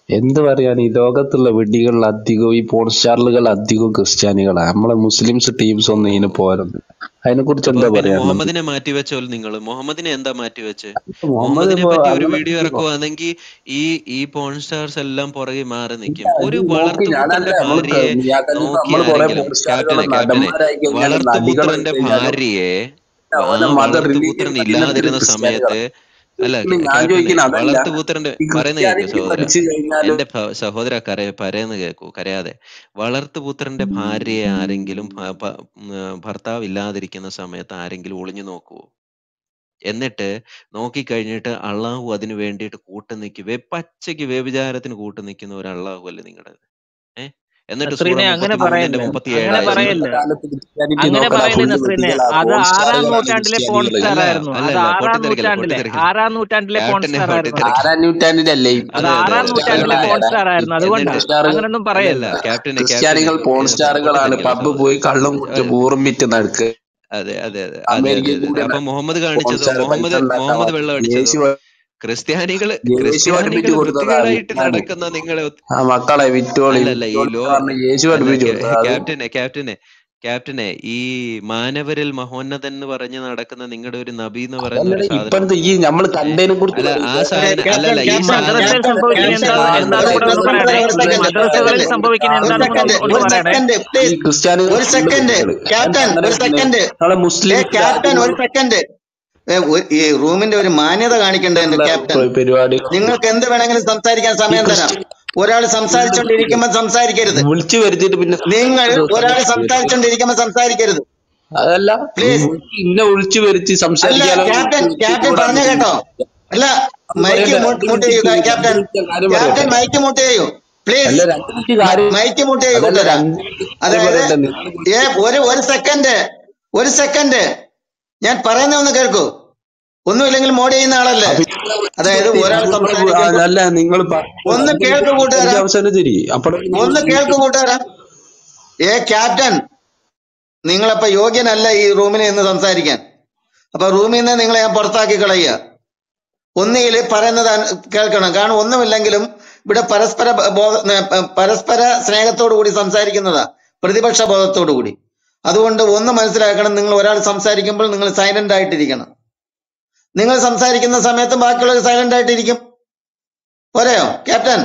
എന്ത് പറയാൻ ഈ ലോകത്തുള്ള വെടികളിൽ അധികവും ഈ പോൺ സ്റ്റാറുകൾ അധികവും ക്രിസ്ത്യാനികളാണ് നമ്മളെ മുസ്ലിംസ് ടീംസ് ഒന്നും ഇതിന് പോരുന്നു അതിനെ കുറിച്ച് അപ്പൊ എന്താ പിന്നെ പറയാ മുഹമ്മദിനെ മാറ്റിവെച്ചോ നിങ്ങൾ മുഹമ്മദിനെ എന്താ മാറ്റിവെച്ച് മുഹമ്മദ് മുഹമ്മദിനെ ഇപ്പൊ പറ്റി ഒരു അങ്ങനെ വീഡിയോ ഇപ്പൊ ഇറക്കുവാണെങ്കിൽ ഈ ഈ പോൺ സ്റ്റാർസ് എല്ലാം പുറകെ മാറി നിൽക്കും ഒരു ഇത് നോക്കി ഞാനല്ല വളർത്തുപുത്രന്റെ നമ്മള് ഭാര്യയെ മിയാക്കലിൽ നോക്കി നമ്മള് കുറെ ആരെങ്കിലും പോൺ സ്റ്റാറുകൾ ക്യാപ്റ്റനെ ക്യാപ്റ്റനെ നടന്മാരായി കഴിഞ്ഞാലും നടികളായി വളർത്തുപുത്രന്റെ കഴിഞ്ഞാലും ഭാര്യയെ ആ അവന്റെ മത വളർത്തുപുത്രൻ റിലീജിയൻ ഇല്ലാതിരുന്ന സമയത്ത് അല്ല ഒരിക്കലും ഞാൻ ക്യാപ്റ്റനെ ചോദിക്കുന്ന അതല്ല വളർത്തുപുത്രന്റെ ഈ പറയുന്ന കേക്ക് ക്രിസ്ത്യാനിറ്റി സഹോദര പഠിച്ചു കഴിഞ്ഞാലും എന്റെ ഭ- സഹോദര കര പറയുന്ന കേക്കൂ കരയാതെ വളർത്തുപുത്രന്റെ ഭാര്യയെ ആരെങ്കിലും ഭ- ഭ- ഉം, ഭർത്താവ് ഇല്ലാതിരിക്കുന്ന സമയത്ത് ആരെങ്കിലും ഒളിഞ്ഞു നോക്കുവോ എന്നിട്ട് നോക്കിക്കഴിഞ്ഞിട്ട് അള്ളാഹു അതിനു വേണ്ടിയിട്ട് കൂട്ടു നിൽക്കും പച്ചയ്ക്ക് വ്യഭിചാരത്തിന് കൂട്ടു നിൽക്കുന്ന ഒരു അള്ളാഹു അല്ലേ നിങ്ങളുടെ ഏ എന്നിട്ട് സൂറ നസ്രീനെ അങ്ങനെ മുപ്പത്തിമൂന്നിന്റെ പറയല്ലേ മുപ്പത്തി അങ്ങനെ ഏഴായത് പറയല്ലേ കാലത്ത് ക്രിസ്ത്യാനിറ്റി അങ്ങനെ നോക്കടാ പറയല്ലേ ഫുള്ള് നസ്രീനെ വെടികളാ അത് പോൺ ആറാം സ്റ്റാറുകളാണ് നൂറ്റാണ്ടിലെ പോൺ ക്രിസ്ത്യാനികള് സ്റ്റാർ അല്ല ആയിരുന്നു അല്ല അത് അല്ല ആറാം പൊട്ടിത്തെറിക്കല്ല നൂറ്റാണ്ടിലെ പൊട്ടിത്തെറിക്കല്ല ആറാം നൂറ്റാണ്ടിലെ പോൺ ക്യാപ്റ്റനെ സ്റ്റാർ ആയിരുന്നു പൊട്ടിത്തെറിക്കല്ല ആറാം നൂറ്റാണ്ടിലല്ലേ ഇപ്പൊ അതെ അത് അതെ ആറാം അതെ നൂറ്റാണ്ടിലെ അല്ല പോൺ അല്ല സ്റ്റാർ ആയിരുന്നു ഇപ്പൊ അതുകൊണ്ടാ പോൺ സ്റ്റാറുകൾ അങ്ങനൊന്നും അല്ലല്ല പറയല്ലേ ക്യാപ്റ്റനെ ക്രിസ്ത്യാനികൾ ക്യാപ്റ്റനെ പോൺ ഏ, സ്റ്റാറുകളാണ് പൊട്ടിത്തെറിക്കല്ല പബ്ബ് സഹോദര പോയി കള്ളും ഒരു കുടിച്ച് ഒരു ബൂറും വിറ്റ് നടക്കുക അതെ അതെ അതെ അതെ അതെ അമേരിക്കയിൽ അതെ കൂടി അപ്പൊ മുഹമ്മദ് പോൺ കാണിച്ചതോ സ്റ്റാർ പൈസ മുഹമ്മദ് ഉണ്ടാക്കാൻ മുഹമ്മദ് വന്നു വെള്ളം അടിച്ചതോ യേശു ക്രിസ്ത്യാനികള് യേശു ക്രിസ്ത്യാനികള് പഠിപ്പിച്ചു കൊടുത്തതാ വൃത്തികേടായിട്ട് വിജ്ഞാനം നടക്കുന്ന നിങ്ങളെ ഒത്ത്- ആ മക്കളെ വിറ്റോളി അല്ലല്ല ഈ വിറ്റോളി ലോ എന്ന് പറഞ്ഞ് യേശു അല്ല പഠിപ്പിച്ചു ക്യാ- കൊടുത്തത് അത് ക്യാപ്റ്റനെ ക്യാപ്റ്റനെ ക്യാപ്റ്റനെ ഈ മാനവരിൽ മഹോന്നതൻ എന്ന് പറഞ്ഞ് നടക്കുന്ന നിങ്ങളുടെ ഒരു നബി എന്ന് പറയുന്ന ഒരു അതല്ലടാ സാധനം ഇപ്പോഴത്തെ ഈ നമ്മൾ ഏ? കണ്ടതിനെ കുറിച്ച് അല്ല പറയും ആ വേറെ സാധനം ക്യാപ്റ്റൻ അല്ലല്ല ഈ ഈ ക്യാപ്റ്റൻ സാധനം മദ്രസയിൽ ക്യാപ്റ്റൻ സംഭവിക്കുന്ന ക്യാപ്റ്റൻ എന്താ ഒരു എന്താന്ന് കൂടെ ഒന്ന് ബ്രദറെ പറയണേ ഒരു ഈ സെക്കൻഡ് ഒരു മദ്രസകളിൽ സെക്കൻഡ് സംഭവിക്കുന്ന ഒരു എന്താണെന്ന് സെക്കൻഡ് ഒന്ന് ഒരു പറയണേ സെക്കൻഡ് ഈ പ്ലീസ് ക്രിസ്ത്യാനികൾ ഒരു ഫുള്ള് സെക്കൻഡ് വെടികള് ക്യാപ്റ്റൻ അങ്ങനെ ഒരു സെക്കൻഡ് നമ്മളെ ഏ മുസ്ലിം ക്യാപ്റ്റൻ ഒരു രാജ്യങ്ങൾ സെക്കൻഡ് ഏ, ഒ- ഈ റൂമിന്റെ ഒരു മാന്യത കാണിക്കണ്ടേ എന്റെ ക്യാപ്റ്റൻ പരിപാടികളുണ്ട് നിങ്ങൾക്ക് എന്ത് വേണമെങ്കിലും സംസാരിക്കാൻ ഈ സമയം തരാം ക്രിസ്ത്യൻ ഒരാൾ സംസാരിച്ചോണ്ടിരിക്കുമ്പോൾ സംസാരിക്കരുത് വിളിച്ചു വരുത്തിയിട്ട് പിന്നെ നിങ്ങൾ ഒരാൾ സംസാരിക്കരുത് സംസാരിച്ചോണ്ടിരിക്കുമ്പോൾ സംസാരിക്കരുത് അതല്ല പ്ലീസ് ഇന്നെ വിളിച്ചു വരുത്തി അല്ല സംസാരിക്കാലോ ക്യാപ്റ്റൻ ക്യാപ്റ്റൻ വിടാൻ പറഞ്ഞ കേട്ടോ പറ്റില്ല അല്ല അത് മൈക്ക് പറയട്ടെ മ്യൂട്ട് രണ്ട് മ്യൂട്ട് മിനിറ്റ് ചെയ്യുക രണ്ട് ക്യാപ്റ്റൻ മിനിറ്റ് കാര്യം ക്യാപ്റ്റൻ പറയട്ടെ മൈക്ക് മ്യൂട്ട് ചെയ്യൂ പ്ലീസ് അല്ല രണ്ട് മിനിറ്റ് കാര്യം മൈക്ക് മ്യൂട്ട് ചെയ്യൂ അതല്ല കൂട്ടുകാരാ രണ്ട് മിനിറ്റ് കാര്യം അതായത് പറയട്ടെ നിങ്ങൾ ഏ ഒരു ഒരു സെക്കൻഡ് ഒരു സെക്കൻഡ് ഞാൻ പറയുന്ന ഒന്ന് കേൾക്കൂ ഒന്നുമില്ലെങ്കിൽ മോഡ് ചെയ്യുന്ന ആളല്ലേ അതായത് ഒരാൾ സംസാരിക്കുമ്പോൾ അല്ല നിങ്ങൾ ഒന്ന് കേൾക്ക് കൂട്ടുകാരാ അവസരം തരി അപ്പോൾ ഒന്ന് കേൾക്ക് കൂട്ടുകാരാ ഏ ക്യാപ്റ്റൻ നിങ്ങളപ്പോ യോഗ്യനല്ല ഈ റൂമിൽ നിന്ന് സംസാരിക്കാൻ അപ്പൊ റൂമിൽ നിന്ന് നിങ്ങളെ ഞാൻ പുറത്താക്കി കളയുക ഒന്നുകിൽ പറയുന്നത് അന- കേൾക്കണം കാരണം ഒന്നുമില്ലെങ്കിലും ഇവിടെ പരസ്പര ബ- ബോധ ന- പരസ്പര സ്നേഹത്തോടു കൂടി സംസാരിക്കുന്നതാ പ്രതിപക്ഷ ബോധത്തോടു കൂടി അതുകൊണ്ട് ഒന്ന് മനസ്സിലാക്കണം നിങ്ങൾ ഒരാൾ സംസാരിക്കുമ്പോൾ നിങ്ങൾ സൈലന്റ് ആയിട്ടിരിക്കണം നിങ്ങൾ സംസാരിക്കുന്ന സമയത്ത് ബാക്കിയുള്ളവർ സൈലന്റ് ആയിട്ടിരിക്കും പോരെയോ ക്യാപ്റ്റൻ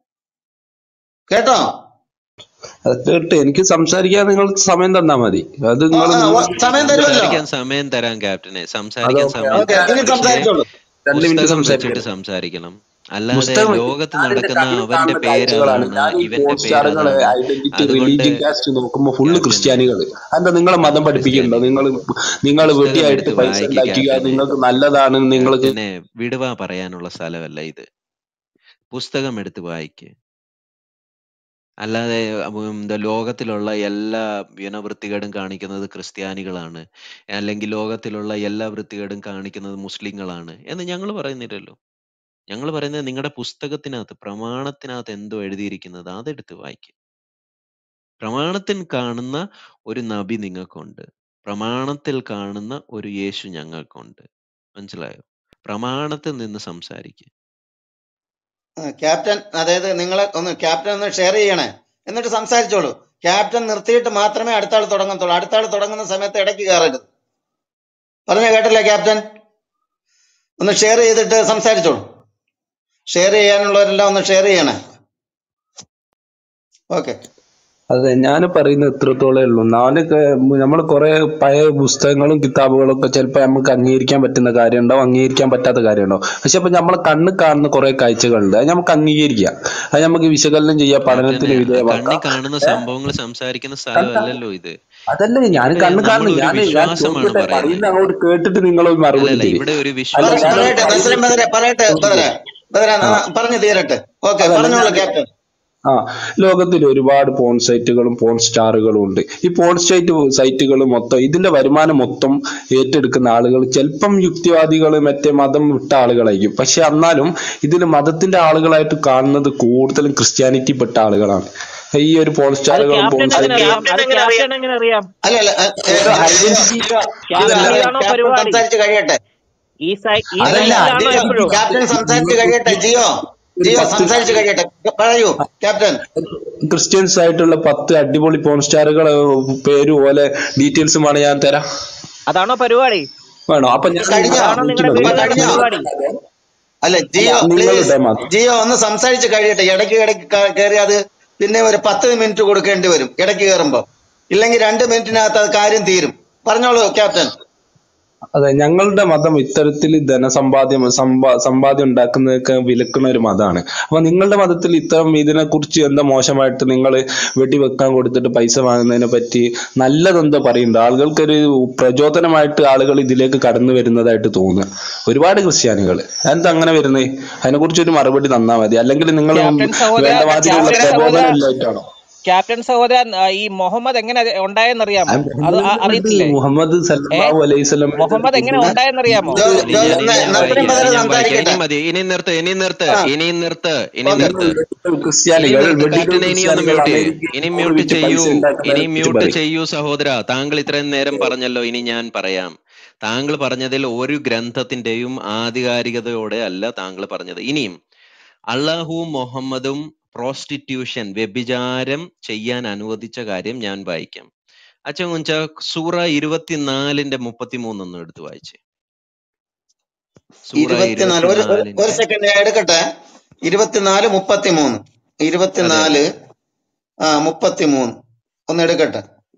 കേട്ടോ അത് കേട്ട് എനിക്ക് സംസാരിക്കാൻ നിങ്ങൾ സമയം തന്നാ മതി അത് ആ, നിങ്ങൾ ആ, ഒ- സമയം തരുമല്ലോ സംസാരിക്കാൻ സമയം തരാം ക്യാപ്റ്റനെ സംസാരിക്കാൻ അതൊക്കെ സമയം ഓക്കെ തരാം ഇനി പക്ഷേ സംസാരിച്ചോളൂ രണ്ട് മിനിറ്റ് പുസ്തകം വെച്ചിട്ട് സംസാരിക്കാം സംസാരിക്കണം അല്ലാതെ പുസ്തകം ലോകത്ത് ഞാൻ എന്റെ നടക്കുന്ന കണ്ണിൽ അവന്റെ കാണുന്ന കാഴ്ചകളാണ് പേരതാണ് ഞാൻ ഈ ഇവന്റെ പോൺ സ്റ്റാറുകള് പേരതാണ് ഐഡന്റിറ്റി അതുകൊണ്ട് റിലീജിയൻ കാസ്റ്റ് നോക്കുമ്പോ ഫുള്ള് ക്യാപ്റ്റനെ ക്രിസ്ത്യാനികള് എന്താ നിങ്ങളെ മതം പഠിപ്പിക്കുന്നുണ്ടോ ക്രിസ്ത്യാനികൾ നിങ്ങൾ നിങ്ങൾ പുസ്തകം വെട്ടിയായിട്ട് എടുത്ത് പൈസ വായിക്ക് ഉണ്ടാക്കുക ക്യാപ്റ്റനെ നിങ്ങൾക്ക് നല്ലതാണ് നിങ്ങൾക്ക് ക്യാപ്റ്റനെ വിടുവാ പറയാനുള്ള സ്ഥലമല്ല ഇത് പുസ്തകം എടുത്ത് വായിക്ക് അല്ലാതെ ഉം, എന്താ ലോകത്തിലുള്ള എല്ലാ യുന വൃത്തികേടും കാണിക്കുന്നത് ക്രിസ്ത്യാനികളാണ് അല്ലെങ്കിൽ ലോകത്തിലുള്ള എല്ലാ വൃത്തികേടും കാണിക്കുന്നത് മുസ്ലിങ്ങളാണ് എന്ന് ഞങ്ങൾ പറയുന്നില്ലല്ലോ ഞങ്ങൾ പറയുന്നത് നിങ്ങളുടെ പുസ്തകത്തിനകത്ത് പ്രമാണത്തിനകത്ത് എന്തോ എഴുതിയിരിക്കുന്നത് അതെടുത്ത് വായിക്കുക പ്രമാണത്തിൽ കാണുന്ന ഒരു നബി നിങ്ങൾക്കുണ്ട് പ്രമാണത്തിൽ കാണുന്ന ഒരു യേശു ഞങ്ങൾക്കുണ്ട് മനസ്സിലായോ പ്രമാണത്തിൽ നിന്ന് സംസാരിക്കുക ആ, ക്യാപ്റ്റൻ അതായത് നിങ്ങൾ ഒന്ന് ക്യാപ്റ്റൻ ഒന്ന് ഷെയർ ചെയ്യണേ എന്നിട്ട് സംസാരിച്ചോളൂ ക്യാപ്റ്റൻ നിർത്തിയിട്ട് മാത്രമേ അടുത്ത ആൾ തുടങ്ങത്തുള്ളൂ അടുത്ത ആൾ തുടങ്ങുന്ന സമയത്ത് ഇടയ്ക്ക് കയറരുത് പറഞ്ഞ കേട്ടല്ലേ ക്യാപ്റ്റൻ ഒന്ന് ഷെയർ ചെയ്തിട്ട് സംസാരിച്ചോളൂ ഷെയർ ചെയ്യാനുള്ളവരെല്ലാം ഒന്ന് ഷെയർ ചെയ്യണേ ഓക്കെ അതെ ഞാൻ പറയുന്നത് എത്രത്തോളേ ഉള്ളൂ നാലൊക്കെ നമ്മൾ കുറെ പഴയ പുസ്തകങ്ങളും കിതാബുകളും ഒക്കെ ചിലപ്പോൾ നമുക്ക് അംഗീകരിക്കാൻ പറ്റുന്ന കാര്യം ഉണ്ടാവും അംഗീകരിക്കാൻ പറ്റാത്ത കാര്യം ഉണ്ടാവും പക്ഷെ അപ്പൊ നമ്മളെ കണ്ണ് കാണുന്ന കുറെ കാഴ്ചകളുണ്ട് അത് നമുക്ക് അംഗീകരിക്കാം അത് നമുക്ക് വിശകലനം ചെയ്യാം ക്യാപ്റ്റനെ പഠനത്തിന് കണ്ണി വിധേയമാക്കാം കാണുന്ന ഏ? സംഭവങ്ങൾ സംസാരിക്കുന്ന സ്ഥലമല്ലല്ലോ ഇത് അതല്ലേ ഞാൻ ഇവിടെ കണ്ണ് കാണുന്നു നമ്മൾ ഒരു ഞാൻ ഞാൻ വിശ്വാസമാണ് ചോദിക്കട്ടെ പറയുന്നത് പറയുന്ന അങ്ങോട്ട് കേട്ടിട്ട് നിങ്ങൾ ഒരു മറുപടി അല്ലല്ല തരും ഇവിടെ ഒരു അല്ല വിശ്വാസം ഞാൻ പറയട്ടെ നസ്ലിം പറയുന്നത് ബദരെ പറയട്ടെ ബദരെ ബദരെ ആ പറഞ്ഞു തീരട്ടെ ഓക്കെ അതല്ല പറഞ്ഞോളൂ ഞാൻ ക്യാപ്റ്റൻ ആ ലോകത്തിൽ ഒരുപാട് പോൺ സൈറ്റുകളും പോൺ സ്റ്റാറുകളും ഉണ്ട് ഈ പോൺ സൈറ്റ് സൈറ്റുകൾ മൊത്തം ഇതിന്റെ വരുമാനം മൊത്തം ഏറ്റെടുക്കുന്ന ആളുകൾ ചിലപ്പം യുക്തിവാദികൾ മറ്റേ മതം വിട്ട ആളുകളായിരിക്കും പക്ഷെ എന്നാലും ഇതിൽ മതത്തിന്റെ ആളുകളായിട്ട് കാണുന്നത് കൂടുതലും ക്രിസ്ത്യാനിറ്റി പെട്ട ആളുകളാണ് ഈ ഒരു പോൺ അത് സ്റ്റാറുകളും പോൺ ക്യാപ്റ്റൻ എങ്ങനെ സൈറ്റുകളും അറിയാം അത് ക്യാപ്റ്റൻ എങ്ങനെ അറിയാം അല്ല അല്ല ഏ, ഏ, ഒരു geo identity geo geo captain അല്ല ഇതാണോ ക്യാപ്റ്റൻ പരിപാടി സംസാരിച്ച് കഴിയട്ടെ ഈ സൈ ഈ അതല്ല അതല്ല സൈറ്റിലാണോ ജിയോ എപ്പോഴും ക്യാപ്റ്റൻ സംസാരിച്ച് കഴിയട്ടെ ജിയോ ഒരു ജിയോ പത്ത് സംസാരിച്ച് കഴിയട്ടെ പറയൂ ക്യാപ്റ്റൻ ക്രിസ്ത്യൻസ് ആയിട്ടുള്ള പത്ത് അടിപൊളി പോൺ സ്റ്റാറുകൾ പേരും പോലെ ഡീറ്റെയിൽസുമാണ് ഞാൻ തരാം അതാണോ പരിപാടി വേണോ അപ്പൊ ഞാൻ കഴിഞ്ഞോ അതാണോ നിങ്ങളുടെ മതി. വീഡിയോയുടെ കഴിഞ്ഞോ? പരിപാടി അല്ല ജിയോ പ്ലീസ് നിങ്ങളുടെ മാത്രം ജിയോ ഒന്ന് സംസാരിച്ച് കഴിയട്ടെ ഇടയ്ക്ക് ഇടയ്ക്ക് കയറി അത് പിന്നെ ഒരു പത്ത് മിനിറ്റ് കൊടുക്കേണ്ടി വരും ഇടയ്ക്ക് കയറുമ്പോ ഇല്ലെങ്കിൽ രണ്ട് മിനിറ്റിനകത്ത് അത് കാര്യം തീരും പറഞ്ഞോളൂ ക്യാപ്റ്റൻ അതെ ഞങ്ങളുടെ മതം ഇത്തരത്തിൽ ധനസമ്പാദ്യം സമ്പാ സമ്പാദ്യം ഉണ്ടാക്കുന്നതൊക്കെ വിലക്കുന്ന ഒരു മതമാണ് അപ്പൊ നിങ്ങളുടെ മതത്തിൽ ഇത്തരം ഇതിനെ കുറിച്ച് എന്താ മോശമായിട്ട് നിങ്ങൾ വെടിവെക്കാൻ കൊടുത്തിട്ട് പൈസ വാങ്ങുന്നതിനെ പറ്റി നല്ലതെന്താ പറയുന്നത് ആളുകൾക്കൊരു പ്രചോദനമായിട്ട് ആളുകൾ ഇതിലേക്ക് കടന്നു വരുന്നതായിട്ട് തോന്നുക ഒരുപാട് ക്രിസ്ത്യാനികൾ എന്താ അങ്ങനെ വരുന്നത് അതിനെ കുറിച്ച് ഒരു മറുപടി തന്നാ മതി അല്ലെങ്കിൽ നിങ്ങൾ ക്യാപ്റ്റൻ സഹോദര വേണ്ട മാതിരിയുള്ള ക്യാപ്റ്റൻ സഹോദര പ്രബോധനം ഇല്ലായിട്ടാണോ ക്യാപ്റ്റൻ സഹോദരൻ ആ, ഈ മുഹമ്മദ് എങ്ങനെ ഉണ്ടായെന്നറിയാമോ ആ അത് മുഹമ്മദ് ആ- അറിയത്തില്ലേ മുഹമ്മദ് ഏ സല്ലല്ലാഹു അലൈഹി വസല്ലം മുഹമ്മദ് എങ്ങനെ ഉണ്ടായെന്നറിയാമോ ജോ ഇനി ജോ ഞാൻ ഇനി ന- ഞാൻ നസ്രീം വായിക്കാം ബദർ ഇനി ഞാൻ വായിക്കാം ഇനി സംസാരിക്കട്ടെ മതി ഇനി നിർത്ത് ഇനി നിർത്ത് ആ ഇനി നിർത്ത് ഇനി ഓക്കെ നിർത്ത് ഇനി ക്രിസ്ത്യാനികൾ നിർത്ത് വെടികൾ കാറ്റിനെ ഇനി ഒന്ന് ക്രിസ്ത്യാനികൾ മ്യൂട്ട് ചെയ്യൂ അമേരിക്കയിൽ ഇനി നൂറ് മ്യൂട്ട് വിറ്റ് ചെയ്യൂ പൈസ ഉണ്ടാക്കുന്നതിനെ ഇനി കുറിച്ച് മ്യൂട്ട് പറയും ചെയ്യൂ സഹോദര താങ്കൾ ഇത്രയും നേരം പറഞ്ഞല്ലോ ഇനി ഞാൻ പറയാം താങ്കൾ പറഞ്ഞതിൽ ഒരു ഗ്രന്ഥത്തിന്റെയും ആധികാരികതയോടെ അല്ല താങ്കൾ പറഞ്ഞത് ഇനിയും അള്ളാഹുവും മുഹമ്മദും പ്രോസ്റ്റിറ്റ്യൂഷൻ വ്യഭിചാരം ചെയ്യാൻ അനുവദിച്ച കാര്യം ഞാൻ വായിക്കാം അച്ഛൻ കുഞ്ച സൂറ ഇരുപത്തിനാലിന്റെ മുപ്പത്തിമൂന്ന് ഒന്ന് എടുത്ത് വായിച്ചേ സൂറ ഇരുപത്തിനാല് ഒരു ഒരു- ഒരു ഇരുപത്തിനാലിന്റെ സെക്കൻഡ് ഞാൻ എടുക്കട്ടെ ഇരുപത്തിനാല് മുപ്പത്തിമൂന്ന് അതെ ഇരുപത്തിനാല് ആ മുപ്പത്തിമൂന്ന് ഒന്ന് എടുക്കട്ടെ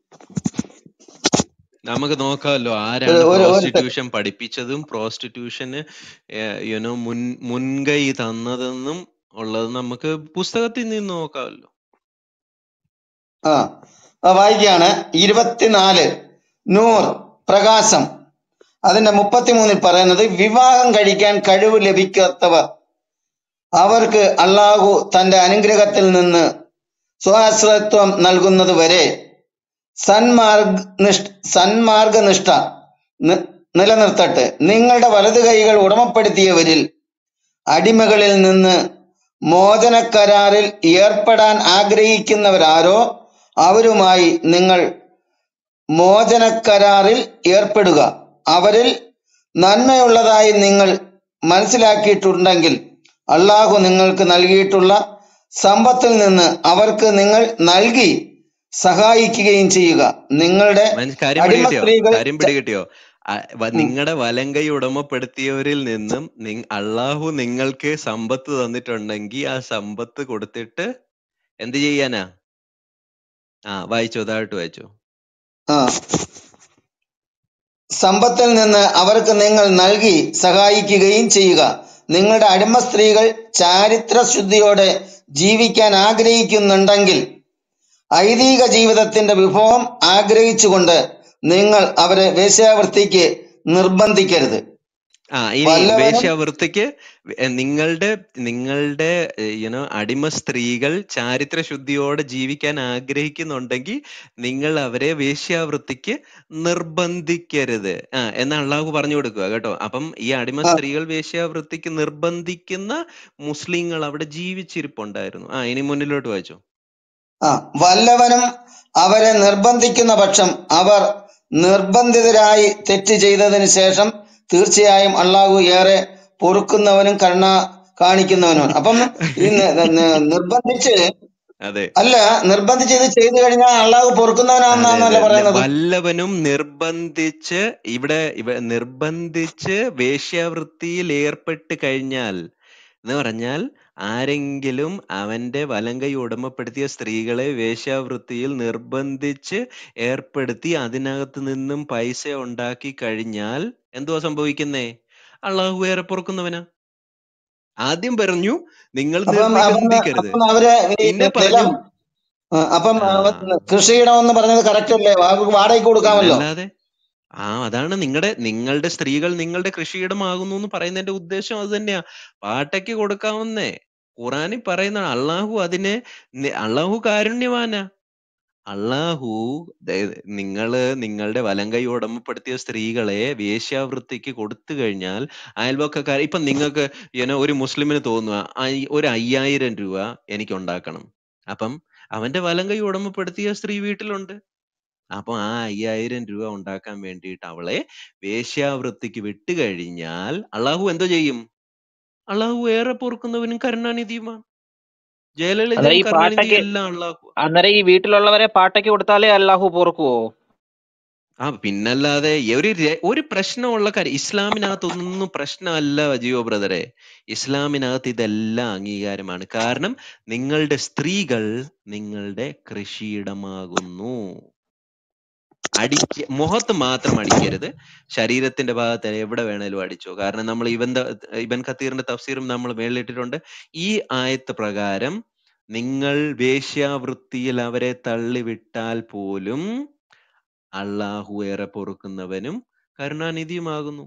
നമുക്ക് നോക്കാമല്ലോ ഒരു ആരാണ് ഒരു ഒരു സെ- പ്രോസ്റ്റിറ്റ്യൂഷൻ പഠിപ്പിച്ചതും പ്രോസ്റ്റിറ്റ്യൂഷന് യുനോ മുൻ മുൻകൈ തന്നതെന്നും ഉള്ളത് നമുക്ക് പുസ്തകത്തിൽ നിന്ന് നോക്കാമല്ലോ ആ ആ, വായിക്കുകയാണ് ഇരുപത്തിനാല് നൂർ പ്രകാശം അതിന്റെ മുപ്പത്തിമൂന്നിൽ പറയുന്നത് വിവാഹം കഴിക്കാൻ കഴിവ് ലഭിക്കാത്തവർ അവർക്ക് അള്ളാഹു തന്റെ അനുഗ്രഹത്തിൽ നിന്ന് സ്വാശ്രയത്വം നൽകുന്നത് വരെ സന്മാർഗ നിഷ്ഠ സന്മാർഗനിഷ്ഠ നി- നിലനിർത്തട്ടെ നിങ്ങളുടെ വലതു കൈകൾ ഉടമപ്പെടുത്തിയവരിൽ അടിമകളിൽ നിന്ന് മോചനക്കരാറിൽ ഏർപ്പെടാൻ ആഗ്രഹിക്കുന്നവരാരോ അവരുമായി നിങ്ങൾ മോചനക്കരാറിൽ ഏർപ്പെടുക അവരിൽ നന്മയുള്ളതായി നിങ്ങൾ മനസ്സിലാക്കിയിട്ടുണ്ടെങ്കിൽ അള്ളാഹു നിങ്ങൾക്ക് നൽകിയിട്ടുള്ള സമ്പത്തിൽ നിന്ന് അവർക്ക് നിങ്ങൾ നൽകി സഹായിക്കുകയും ചെയ്യുക നിങ്ങളുടെ മനസ് കാര്യം അടിമ പിടികിട്ടിയോ സ്ത്രീകൾ കാര്യം ച- പിടികിട്ടിയോ ഉം. നിങ്ങളുടെ വലങ്കൈ ഉടമപ്പെടുത്തിയവരിൽ നിന്നും നിങ് അള്ളാഹു നിങ്ങൾക്ക് സമ്പത്ത് തന്നിട്ടുണ്ടെങ്കിൽ ആ സമ്പത്ത് കൊടുത്തിട്ട് എന്ത് ചെയ്യാനാ ആ വായിച്ചോ താഴോട്ട് വായിച്ചോ ആ സമ്പത്തിൽ നിന്ന് അവർക്ക് നിങ്ങൾ നൽകി സഹായിക്കുകയും ചെയ്യുക നിങ്ങളുടെ അടിമ സ്ത്രീകൾ ചാരിത്ര ശുദ്ധിയോടെ ജീവിക്കാൻ ആഗ്രഹിക്കുന്നുണ്ടെങ്കിൽ ഐതിക ജീവിതത്തിന്റെ വിഭവം ആഗ്രഹിച്ചുകൊണ്ട് നിങ്ങൾ അവരെ വേശ്യാവൃത്തിക്ക് നിർബന്ധിക്കരുത് ആ ഇനി വല്ലവനും വേശ്യാവൃത്തിക്ക് എ, നിങ്ങളുടെ നിങ്ങളുടെ യുനോ അടിമ സ്ത്രീകൾ ചാരിത്ര ശുദ്ധിയോടെ ജീവിക്കാൻ ആഗ്രഹിക്കുന്നുണ്ടെങ്കിൽ നിങ്ങൾ അവരെ വേശ്യാവൃത്തിക്ക് നിർബന്ധിക്കരുത് ആ എന്ന് അള്ളാഹു പറഞ്ഞു കൊടുക്കുക കേട്ടോ അപ്പം ഈ അടിമ ആ, സ്ത്രീകൾ വേശ്യാവൃത്തിക്ക് നിർബന്ധിക്കുന്ന മുസ്ലിങ്ങൾ അവിടെ ജീവിച്ചിരിപ്പുണ്ടായിരുന്നു ആ ഇനി മുന്നിലോട്ട് വായിച്ചോ ആ വല്ലവനും അവരെ നിർബന്ധിക്കുന്ന പക്ഷം അവർ നിർബന്ധിതരായി തെറ്റ് ചെയ്തതിന് ശേഷം തീർച്ചയായും അള്ളാഹു ഏറെ പൊറുക്കുന്നവനും കരുണ കാണിക്കുന്നവനുമാണ് അപ്പം ഈ നി- നി- നിർബന്ധിച്ച് അതെ അല്ല നിർബന്ധിച്ച് ഇത് ചെയ്തു കഴിഞ്ഞാൽ അള്ളാഹു അതെ പൊറുക്കുന്നവനാണെന്നാണല്ലോ അതെ ന- പറയുന്നത് വല്ലവനും നിർബന്ധിച്ച് ഇവിടെ ഇവ നിർബന്ധിച്ച് വേശ്യാവൃത്തിയിൽ ഏർപ്പെട്ട് കഴിഞ്ഞാൽ എന്ന് പറഞ്ഞാൽ ആരെങ്കിലും അവന്റെ വലങ്കൈ ഉടമപ്പെടുത്തിയ സ്ത്രീകളെ വേശ്യാവൃത്തിയിൽ നിർബന്ധിച്ച് ഏർപ്പെടുത്തി അതിനകത്ത് നിന്നും പൈസ ഉണ്ടാക്കി കഴിഞ്ഞാൽ എന്തുവാ സംഭവിക്കുന്നേ അള്ളാഹു ഏറെ പൊറുക്കുന്നവനാ ആദ്യം പറഞ്ഞു നിങ്ങൾ അപ്പം അപ്പം നിർബന്ധിക്കരുത് അപ്പം അവരെ ഈ പിന്നെ നിലം പറഞ്ഞു ആ, അപ്പം ആ ആ, കൃഷിയിടം എന്ന് പറഞ്ഞത് കറക്റ്റ് അല്ലേ അവർക്ക് വാടകയ്ക്ക് കൊടുക്കാമല്ലോ പിന്നല്ലാതെ ആ അതാണ് നിങ്ങളുടെ നിങ്ങളുടെ സ്ത്രീകൾ നിങ്ങളുടെ കൃഷിയിടമാകുന്നു എന്ന് പറയുന്നതിന്റെ ഉദ്ദേശം അത് തന്നെയാ പാട്ടയ്ക്ക് കൊടുക്കാവുന്നേ ഖുറാനിൽ പറയുന്ന അള്ളാഹു അതിനെ നി- അള്ളാഹു കാരുണ്യവാനാ അള്ളാഹു ദേ- നിങ്ങള് നിങ്ങളുടെ വലങ്കൈ ഉടമപ്പെടുത്തിയ സ്ത്രീകളെ വേശ്യാവൃത്തിക്ക് കൊടുത്തു കഴിഞ്ഞാൽ അയൽവക്കക്കാർ ഇപ്പൊ നിങ്ങൾക്ക് യുനോ ഒരു മുസ്ലിമിന് തോന്നുക "ഐ- ഒരു അയ്യായിരം രൂപ എനിക്ക് ഉണ്ടാക്കണം അപ്പം അവന്റെ വലങ്കൈ ഉടമപ്പെടുത്തിയ സ്ത്രീ വീട്ടിലുണ്ട് അപ്പൊ ആ അയ്യായിരം രൂപ ഉണ്ടാക്കാൻ വേണ്ടിയിട്ട് അവളെ വേശ്യാവൃത്തിക്ക് വിട്ടുകഴിഞ്ഞാൽ അള്ളാഹു എന്തോ ചെയ്യും അള്ളാഹു ഏറെ പൊറുക്കുന്നവനും കരുണാനിധിയുമാണ് അന്നേരം ജയലളിതയും ഈ കരുണാനിധിയും പാട്ടയ്ക്ക് എല്ലാം അള്ളാഹു അന്നേരം ഈ വീട്ടിലുള്ളവരെ പാട്ടയ്ക്ക് കൊടുത്താലേ അല്ലാഹു പൊറുക്കുവോ ആ പിന്നല്ലാതെ ഒരു ര- ഒരു പ്രശ്നമുള്ള കാര്യം ഇസ്ലാമിനകത്തൊന്നും പ്രശ്നമല്ല ജിയോ ബ്രദറെ ഇസ്ലാമിനകത്ത് ഇതെല്ലാം അംഗീകാരമാണ് കാരണം നിങ്ങളുടെ സ്ത്രീകൾ നിങ്ങളുടെ കൃഷിയിടമാകുന്നു അടിക്ക മുഖത്ത് മാത്രം അടിക്കരുത് ശരീരത്തിന്റെ ഭാഗത്ത് എവിടെ വേണേലും അടിച്ചോ കാരണം നമ്മൾ ഇവൻ ഇബൻ ഖത്തീറിന്റെ തഫ്സീറും നമ്മൾ മേളിലിട്ടിട്ടുണ്ട് ഈ ആയത്ത് പ്രകാരം നിങ്ങൾ വേശ്യാവൃത്തിയിൽ അവരെ തള്ളിവിട്ടാൽ പോലും അള്ളാഹു ഏറെ പൊറുക്കുന്നവനും കരുണാനിധിയുമാകുന്നു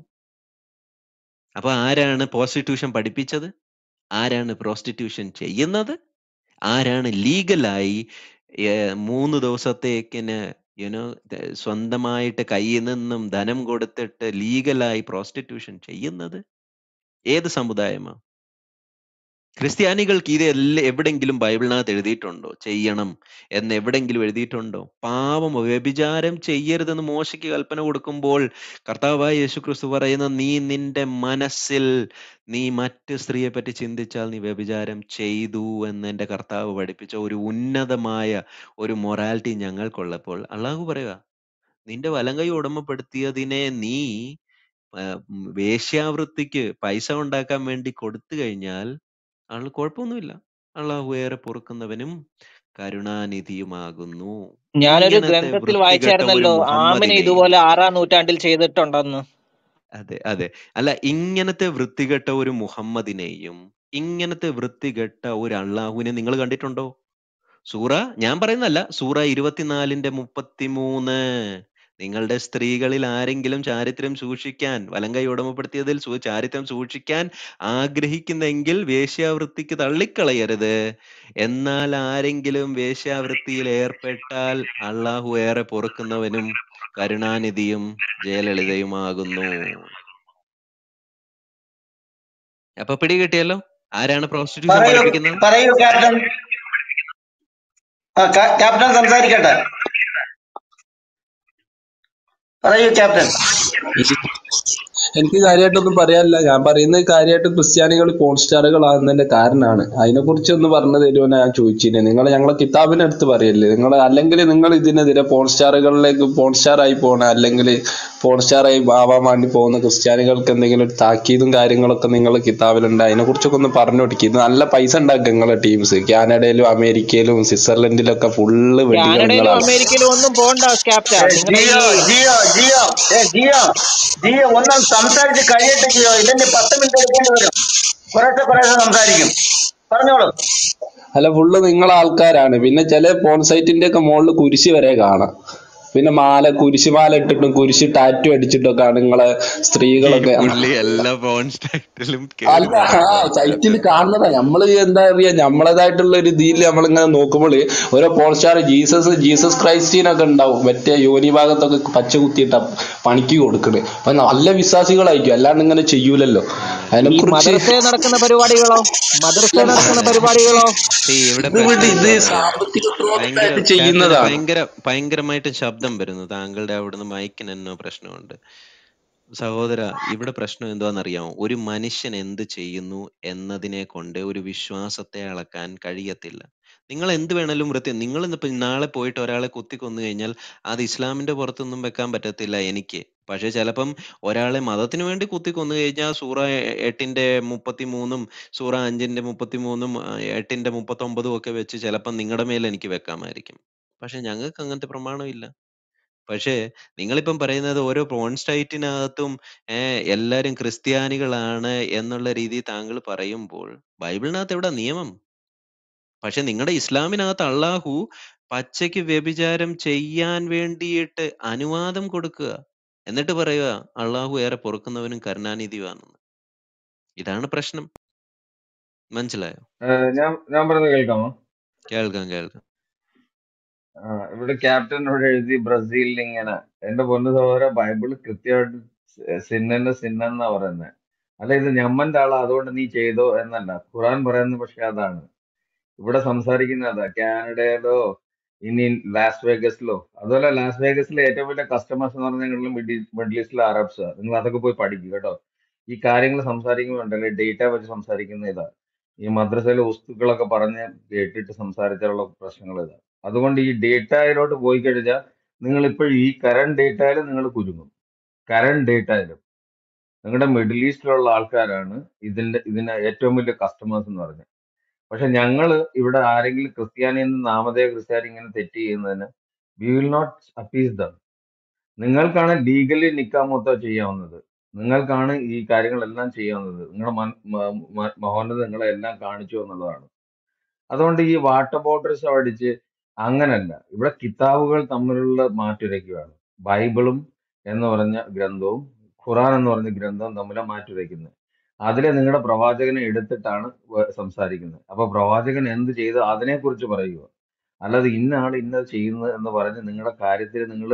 അപ്പൊ ആരാണ് പ്രോസ്റ്റിറ്റ്യൂഷൻ പഠിപ്പിച്ചത് ആരാണ് പ്രോസ്റ്റിറ്റ്യൂഷൻ ചെയ്യുന്നത് ആരാണ് ലീഗലായി മൂന്ന് ദിവസത്തേക്കിന് യുനോ സ്വന്തമായിട്ട് കയ്യിൽ നിന്നും ധനം കൊടുത്തിട്ട് ലീഗലായി പ്രോസ്റ്റിറ്റ്യൂഷൻ ചെയ്യുന്നത് ഏത് സമുദായമാ ക്രിസ്ത്യാനികൾക്ക് ഇത് എല്ലാ എവിടെങ്കിലും ബൈബിളിനകത്ത് എഴുതിയിട്ടുണ്ടോ ചെയ്യണം എന്ന് എവിടെങ്കിലും എഴുതിയിട്ടുണ്ടോ പാവം വ്യഭിചാരം ചെയ്യരുതെന്ന് മോശയ്ക്ക് കൽപ്പന കൊടുക്കുമ്പോൾ കർത്താവായ യേശു ക്രിസ്തു പറയുന്ന നീ നിന്റെ മനസ്സിൽ നീ മറ്റ് സ്ത്രീയെ പറ്റി ചിന്തിച്ചാൽ നീ വ്യഭിചാരം ചെയ്തു എന്ന് എൻ്റെ കർത്താവ് പഠിപ്പിച്ച ഒരു ഉന്നതമായ ഒരു മൊറാലിറ്റി ഞങ്ങൾക്കുള്ളപ്പോൾ അള്ളാഹു പറയുക നിന്റെ വലങ്കൈ ഉടമപ്പെടുത്തിയതിനെ നീ ആ, ഉം, വേശ്യാവൃത്തിക്ക് പൈസ ഉണ്ടാക്കാൻ വേണ്ടി കൊടുത്തു കഴിഞ്ഞാൽ ആൾ കുഴപ്പമൊന്നുമില്ല അള്ളാഹു ഏറെ പൊറുക്കുന്നവനും കരുണാനിധിയുമാകുന്നു ഞാനൊരു ഇങ്ങനത്തെ ഗ്രന്ഥത്തിൽ വൃത്തികെട്ട ഒരു വായിച്ചായിരുന്നല്ലോ ആമിനെ മുഹമ്മദിനെയും ഇതുപോലെ ആറാം നൂറ്റാണ്ടിൽ ചെയ്തിട്ടുണ്ടെന്ന് അതെ അതെ അല്ല ഇങ്ങനത്തെ വൃത്തികെട്ട ഒരു മുഹമ്മദിനെയും ഇങ്ങനത്തെ വൃത്തികെട്ട ഒരു അള്ളാഹുവിനെ നിങ്ങൾ കണ്ടിട്ടുണ്ടോ സൂറ ഞാൻ പറയുന്നല്ല സൂറ ഇരുപത്തിനാലിന്റെ മുപ്പത്തിമൂന്ന് നിങ്ങളുടെ സ്ത്രീകളിൽ ആരെങ്കിലും ചാരിത്രം സൂക്ഷിക്കാൻ വലങ്കൈ ഉടമപ്പെടുത്തിയതിൽ സു- ചാരിത്രം സൂക്ഷിക്കാൻ ആഗ്രഹിക്കുന്നെങ്കിൽ വേശ്യാവൃത്തിക്ക് തള്ളിക്കളയരുത് എന്നാൽ ആരെങ്കിലും വേശ്യാവൃത്തിയിൽ ഏർപ്പെട്ടാൽ അള്ളാഹു ഏറെ പൊറുക്കുന്നവനും കരുണാനിധിയും ജയലളിതയുമാകുന്നു അപ്പൊ പിടികിട്ടിയല്ലോ ആരാണ് പ്രോസ്റ്റിറ്റ്യൂഷൻ പറയൂ പഠിപ്പിക്കുന്നത് പറയൂ ക്യാപ്റ്റൻ ആ, ക- ക്യാപ്റ്റൻ സംസാരിക്കട്ടെ പറയൂ ക്യാപ്റ്റൻ എനിക്ക് കാര്യമായിട്ടൊന്നും പറയാനില്ല ഞാൻ പറയുന്നത് കാര്യമായിട്ട് ക്രിസ്ത്യാനികൾ പോൺ സ്റ്റാറുകളാകുന്നതിന്റെ കാരണമാണ് അതിനെ കുറിച്ച് ഒന്ന് പറഞ്ഞു തരുമെന്ന് ഞാൻ ചോദിച്ചിരുന്നു നിങ്ങൾ ഞങ്ങളെ കിതാബിനെ അടുത്ത് പറയല്ലേ നിങ്ങൾ അല്ലെങ്കിൽ നിങ്ങൾ ഇതിനെതിരെ പോൺ സ്റ്റാറുകളിലേക്ക് പോൺ സ്റ്റാർ ആയി പോണ അല്ലെങ്കിൽ പോൺ സ്റ്റാർ ആയി ആവാൻ വേണ്ടി പോകുന്ന ക്രിസ്ത്യാനികൾക്ക് എന്തെങ്കിലും ഒരു താക്കീതും കാര്യങ്ങളൊക്കെ നിങ്ങൾ കിതാബിലുണ്ട് അതിനെ കുറിച്ചൊക്കെ ഒന്ന് പറഞ്ഞു കൊടുക്കുക ഇത് നല്ല പൈസ ഉണ്ടാക്കും നിങ്ങളെ ടീംസ് കാനഡയിലും അമേരിക്കയിലും സ്വിറ്റ്സർലൻഡിലൊക്കെ ഫുള്ള് വെടികൾ കാനഡയിലും നിങ്ങളാണ് അമേരിക്കയിലും ഒന്നും പോണ്ട ക്യാപ്റ്റൻ ഏ, നിങ്ങളുടെ ജിയോ ഈ ജിയോ ജിയോ ഏ ജിയോ ജിയോ ഒന്നും സംസാരിച്ച് കഴിയട്ടെ ജിയോ ഇല്ലെങ്കിൽ പത്ത് മിനിറ്റ് എടുക്കേണ്ടി വരും കുറേശ്ശെ കുറേശ്ശെ സംസാരിക്കും പറഞ്ഞോളൂ അല്ല ഫുള്ള് നിങ്ങളെ ആൾക്കാരാണ് പിന്നെ ചില പോൺ സൈറ്റിന്റെ ഒക്കെ മുകളിൽ കുരിശ് വരെ കാണാം പിന്നെ മാല കുരിശുമാല ഇട്ടിട്ടും കുരിശ് ടാറ്റു അടിച്ചിട്ടൊക്കെയാണ് നിങ്ങളെ ഈ സ്ത്രീകളൊക്കെ പുള്ളി എല്ലാ പോൺസ്റ്റാറ്റിലും കേറി അല്ല ആ നടക്കുകയാണ് സൈറ്റിൽ കാണുന്നതാ നമ്മള് എന്താ പറയാ നമ്മളേതായിട്ടുള്ള ഒരു ഇതിൽ നമ്മളിങ്ങനെ നോക്കുമ്പോൾ ഓരോ പോൾ സ്റ്റാർ ജീസസ് ജീസസ് ക്രൈസ്റ്റീനൊക്കെ ഉണ്ടാവും മറ്റേ യോനി ഭാഗത്തൊക്കെ പച്ച കുത്തിയിട്ട പണിക്ക് കൊടുക്കണേ അപ്പൊ നല്ല വിശ്വാസികളായിരിക്കും അല്ലാണ്ട് ഇങ്ങനെ ചെയ്യൂലല്ലോ അതിനെ ഈ കുറിച്ച് മദ്രസയിൽ നടക്കുന്ന പരിപാടികളോ മദ്രസയിൽ നടക്കുന്ന പരിപാടികളോ See, ഇവിടെ ഇത് വിട് പ്രശ്നം ഇത് എന്താ സാമ്പത്തിക ഭയങ്കര സ്രോതസ്സായിട്ട് ക്യാപ്റ്റന് ചെയ്യുന്നതാണ് ഭയങ്കര ഭയങ്കരമായിട്ട് ശബ്ദം വരുന്നു താങ്കളുടെ അവിടുന്ന് മൈക്കിന് എന്നോ പ്രശ്നമുണ്ട് സഹോദര ഇവിടെ പ്രശ്നം എന്താണെന്നറിയാമോ ഒരു മനുഷ്യൻ എന്ത് ചെയ്യുന്നു എന്നതിനെ കൊണ്ട് ഒരു വിശ്വാസത്തെ അളക്കാൻ കഴിയത്തില്ല നിങ്ങൾ എന്ത് വേണേലും വൃത്തി നിങ്ങൾ ഇന്നിപ്പോ നാളെ പോയിട്ട് ഒരാളെ കുത്തി കൊന്നു കഴിഞ്ഞാൽ അത് ഇസ്ലാമിന്റെ പുറത്തൊന്നും വെക്കാൻ പറ്റത്തില്ല എനിക്ക് പക്ഷെ ചിലപ്പം ഒരാളെ മതത്തിന് വേണ്ടി കുത്തി കൊന്നു കഴിഞ്ഞാൽ സൂറ എ- എട്ടിന്റെ മുപ്പത്തി മൂന്നും സൂറ അഞ്ചിന്റെ മുപ്പത്തി മൂന്നും എട്ടിന്റെ മുപ്പത്തി ഒമ്പതും ഒക്കെ വെച്ച് ചിലപ്പം നിങ്ങളുടെ മേൽ എനിക്ക് വെക്കാമായിരിക്കും പക്ഷെ ഞങ്ങൾക്ക് അങ്ങനത്തെ പ്രമാണമില്ല പക്ഷേ നിങ്ങളിപ്പം പറയുന്നത് ഓരോ പോൺ സ്റ്റൈറ്റിനകത്തും ഏഹ് എല്ലാരും ക്രിസ്ത്യാനികളാണ് എന്നുള്ള രീതിയിൽ താങ്കൾ പറയുമ്പോൾ ബൈബിളിനകത്ത് എവിടെ നിയമം പക്ഷെ നിങ്ങളുടെ ഇസ്ലാമിനകത്ത് അള്ളാഹു പച്ചയ്ക്ക് വ്യഭിചാരം ചെയ്യാൻ വേണ്ടിയിട്ട് അനുവാദം കൊടുക്കുക എന്നിട്ട് പറയുക അള്ളാഹു ഏറെ പൊറുക്കുന്നവനും കരുണാനിധിയുമാണെന്ന് ഇതാണ് പ്രശ്നം മനസ്സിലായോ ഏഹ് ഞാൻ ഞാൻ പറയുന്നത് കേൾക്കാമോ കേൾക്കാം കേൾക്കാം ആ, ഇവിടെ ക്യാപ്റ്റൻ ഇവിടെ എഴുതി ബ്രസീലിൽ ഇങ്ങനെ എന്റെ പൊന്നു സഹോദര ബൈബിൾ കൃത്യമായിട്ട് സിന്നെ സിന്നെന്നാ പറയുന്നത് അല്ല ഇത് ഞമ്മന്റെ ആളാ അതുകൊണ്ട് നീ ചെയ്തോ എന്നല്ല ഖുറാൻ പറയുന്നത് പക്ഷെ അതാണ് ഇവിടെ സംസാരിക്കുന്നത് അതാ കാനഡയിലോ ഇനി ലാസ് വേഗസിലോ അതുപോലെ ലാസ് വേഗസിലെ ഏറ്റവും വലിയ കസ്റ്റമേഴ്സ് എന്ന് പറഞ്ഞാൽ മിഡിൽ മിഡിൽ ഈസ്റ്റിലെ അറബ്സ് നിങ്ങൾ അതൊക്കെ പോയി പഠിക്കും കേട്ടോ ഈ കാര്യങ്ങൾ സംസാരിക്കുമ്പോൾ ഉണ്ടല്ലോ ഡേറ്റ വെച്ച് സംസാരിക്കുന്ന ഇതാ ഈ മദ്രസയിലെ വസ്തുക്കളൊക്കെ പറഞ്ഞ് കേട്ടിട്ട് സംസാരിച്ചാലുള്ള പ്രശ്നങ്ങൾ ഇതാ അതുകൊണ്ട് ഈ ഡേറ്റയിലോട്ട് പോയി കഴിഞ്ഞാൽ നിങ്ങൾ ഇപ്പോൾ ഈ കറണ്ട് ഡേറ്റയിൽ നിങ്ങൾ കുരുങ്ങും കറണ്ട് ഡേറ്റയിലും നിങ്ങളുടെ മിഡിൽ ഈസ്റ്റിലുള്ള ആൾക്കാരാണ് ഇതിന്റെ ഇതിന് ഏറ്റവും വലിയ കസ്റ്റമേഴ്സ് എന്ന് പറഞ്ഞത് പക്ഷെ ഞങ്ങൾ ഇവിടെ ആരെങ്കിലും ക്രിസ്ത്യാനി എന്ന് നാമധേയ ക്രിസ്ത്യാനി ഇങ്ങനെ തെറ്റ് ചെയ്യുന്നതിന് we will not appease them നിങ്ങൾക്കാണ് ലീഗലി നിക്കാൻ മൊത്തം ചെയ്യാവുന്നത് നിങ്ങൾക്കാണ് ഈ കാര്യങ്ങളെല്ലാം ചെയ്യാവുന്നത് നിങ്ങളുടെ മൻ- മ- മ- മഹോന്നത നിങ്ങളെ എല്ലാം കാണിച്ചു എന്നുള്ളതാണ് അതുകൊണ്ട് ഈ വാട്ടർ ബോട്ടിൽസ് അടിച്ച് അങ്ങനല്ല ഇവിടെ കിതാബുകൾ തമ്മിലുള്ള മാറ്റുരയ്ക്കുകയാണ് ബൈബിളും എന്ന് പറഞ്ഞ ഗ്രന്ഥവും ഖുറാൻ എന്ന് പറഞ്ഞ ഗ്രന്ഥവും തമ്മിലെ മാറ്റുരയ്ക്കുന്നത് അതിലെ നിങ്ങളുടെ പ്രവാചകനെ എടുത്തിട്ടാണ് വ- സംസാരിക്കുന്നത് അപ്പൊ പ്രവാചകൻ എന്ത് ചെയ്തു അതിനെക്കുറിച്ച് പറയുക അല്ലാതെ ഇന്ന ആൾ ഇന്നത് ചെയ്യുന്നത് എന്ന് പറഞ്ഞ് നിങ്ങളുടെ കാര്യത്തിൽ നിങ്ങൾ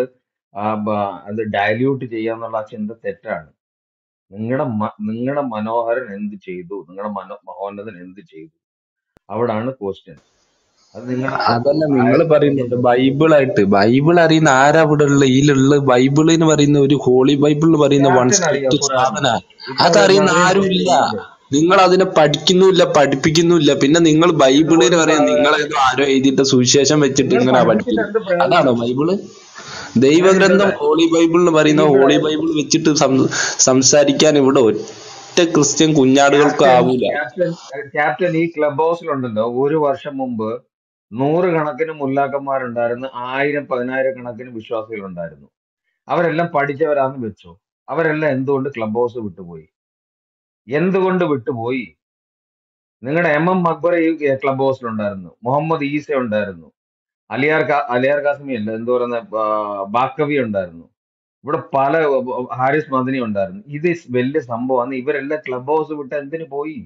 അത് ഡയല്യൂട്ട് ചെയ്യാന്നുള്ള ആ ചിന്ത തെറ്റാണ് നിങ്ങളുടെ നിങ്ങളുടെ മനോഹരൻ എന്ത് ചെയ്തു നിങ്ങളുടെ മനോ മഹോന്നതൻ എന്ത് ചെയ്തു അവിടാണ് ക്വസ്റ്റ്യൻ അത് നിങ്ങളുടെ അതല്ല നിങ്ങൾ പറയുന്നുണ്ട് ബൈബിളായിട്ട് ബൈബിൾ അറിയുന്ന ആരാ ഇവിടെ ഉള്ള ഇതിലുള്ള ബൈബിൾ എന്ന് പറയുന്ന ഒരു ഹോളി ബൈബിൾ എന്ന് പറയുന്ന വൺ ക്യാപ്റ്റൻ അറിയാം സ്ക്രിപ്റ്റ് ഖുറാൻ സാധന ഇപ്പൊ അതറിയുന്ന മറിയം ആരും ഇല്ല തെളിയിച്ചില്ലേ നിങ്ങൾ അതിനെ പഠിക്കുന്നുമില്ല പഠിപ്പിക്കുന്നുമില്ല പിന്നെ നിങ്ങൾ എന്ത് ബൈബിളിന് പറയാം കൊണ്ട് നിങ്ങളേതോ ആരോ എഴുതിയിട്ട് സുവിശേഷം വെച്ചിട്ട് നിങ്ങൾ ഇങ്ങനെ പഠിപ്പിച്ചിട്ട് പഠിപ്പിക്കുന്നത് എന്ത് അതാണോ പ്രയോജനം ബൈബിള് ഞാൻ ദൈവഗ്രന്ഥം ചോദിച്ചോട്ടെ ഹോളി ബൈബിൾ എന്ന് പറയുന്ന ഇവിടെ ഹോളി ബൈബിൾ വെച്ചിട്ട് സം- സംസാരിക്കാൻ ഇവിടെ ഒറ്റ ക്രിസ്ത്യൻ കുഞ്ഞാടുകൾക്കും ക്യാപ്റ്റൻ ആവൂല ക്യാപ്റ്റൻ ക്യാപ്റ്റൻ ഈ ക്ലബ് ഹൗസിലുണ്ടല്ലോ ഒരു വർഷം മുമ്പ് നൂറുകണക്കിന് മുല്ലാക്കന്മാരുണ്ടായിരുന്നു ആയിരം പതിനായിരം കണക്കിന് വിശ്വാസികളുണ്ടായിരുന്നു അവരെല്ലാം പഠിച്ചവരാന്ന് വെച്ചോ അവരെല്ലാം എന്തുകൊണ്ട് ക്ലബ് ഹൗസ് വിട്ടുപോയി എന്തുകൊണ്ട് വിട്ടുപോയി നിങ്ങളുടെ എം എം അക്ബർ ഈ ക്ലബ് ഹൗസിലുണ്ടായിരുന്നു മുഹമ്മദ് ഈസ ഉണ്ടായിരുന്നു അലിയാർ കാ- അലിയാർ കാസ്മി അല്ല എന്ത് പറയുന്ന ബാ- ബാക്കവി ഉണ്ടായിരുന്നു ഇവിടെ പല ഹാരിസ് മദനി ഉണ്ടായിരുന്നു ഇത് വലിയ സംഭവമാണ് ഇവരെല്ലാം ക്ലബ് ഹൗസ് വിട്ട് എന്തിനു പോയി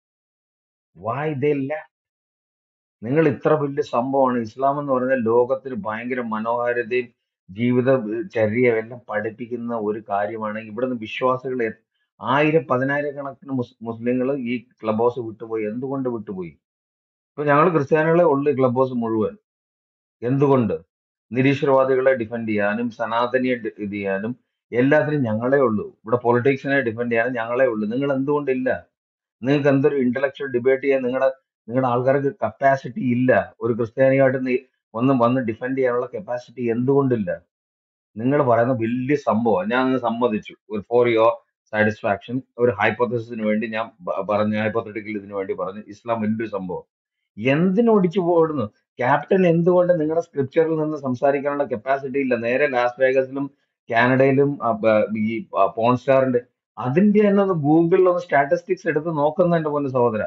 വൈ ദേ നിങ്ങൾ ഇത്ര വലിയ സംഭവമാണ് ഇസ്ലാം എന്ന് പറയുന്ന ലോകത്തിന് ഭയങ്കര മനോഹാരിതയും ജീവിത ചര്യയും എല്ലാം പഠിപ്പിക്കുന്ന ഒരു കാര്യമാണ് ഇവിടുന്ന് വിശ്വാസികൾ എ- ആയിരം പതിനായിരം കണക്കിന് മുസ്ലിങ്ങൾ ഈ ക്ലബ് ഹൗസ് വിട്ടുപോയി എന്തുകൊണ്ട് വിട്ടുപോയി ഇപ്പൊ ഞങ്ങൾ ക്രിസ്ത്യാനികളെ ഉള്ളു ക്ലബ് ഹൗസ് മുഴുവൻ എന്തുകൊണ്ട് നിരീശ്വരവാദികളെ ഡിഫെൻഡ് ചെയ്യാനും സനാതനിയെ ഡി- ഇത് ചെയ്യാനും എല്ലാത്തിനും ഞങ്ങളെ ഉള്ളൂ ഇവിടെ പൊളിറ്റിക്സിനെ ഡിഫെൻഡ് ചെയ്യാനും ഞങ്ങളെ ഉള്ളൂ നിങ്ങൾ എന്തുകൊണ്ടില്ല നിങ്ങൾക്ക് എന്തൊരു ഇന്റലക്ച്വൽ ഡിബേറ്റ് ചെയ്യാൻ നിങ്ങളുടെ നിങ്ങളുടെ ആൾക്കാർക്ക് കപ്പാസിറ്റി ഇല്ല ഒരു ക്രിസ്ത്യാനിയായിട്ട് നീ- ഒന്ന് വന്ന് ഡിഫെൻഡ് ചെയ്യാനുള്ള കപ്പാസിറ്റി എന്തുകൊണ്ടില്ല നിങ്ങൾ പറയുന്ന വലിയ സംഭവം ഞാൻ അങ്ങ് സമ്മതിച്ചു ഒരു ഫോർ യുവർ സാറ്റിസ്ഫാക്ഷൻ ഒരു ഹൈപ്പോത്തസിന് വേണ്ടി ഞാൻ പ- പറഞ്ഞ ഹൈപ്പോത്തറ്റിക്കൽ ഇതിനു വേണ്ടി പറഞ്ഞു ഇസ്ലാം വലിയൊരു സംഭവം എന്തിനൊടിച്ചു പോടുന്നു ക്യാപ്റ്റൻ എന്തുകൊണ്ട് നിങ്ങളുടെ സ്ക്രിപ്ചറിൽ നിന്ന് സംസാരിക്കാനുള്ള കപ്പാസിറ്റി ഇല്ല നേരെ ലാസ് വേഗസിലും കാനഡയിലും ആ, ബ- ഈ പോൺ സ്റ്റാറിന്റെ അതിന്റെ തന്നെ ഒന്ന് ഗൂഗിളിൽ ഒന്ന് സ്റ്റാറ്റിസ്റ്റിക്സ് എടുത്ത് നോക്കുന്ന എന്റെ പൊന്ന് സഹോദര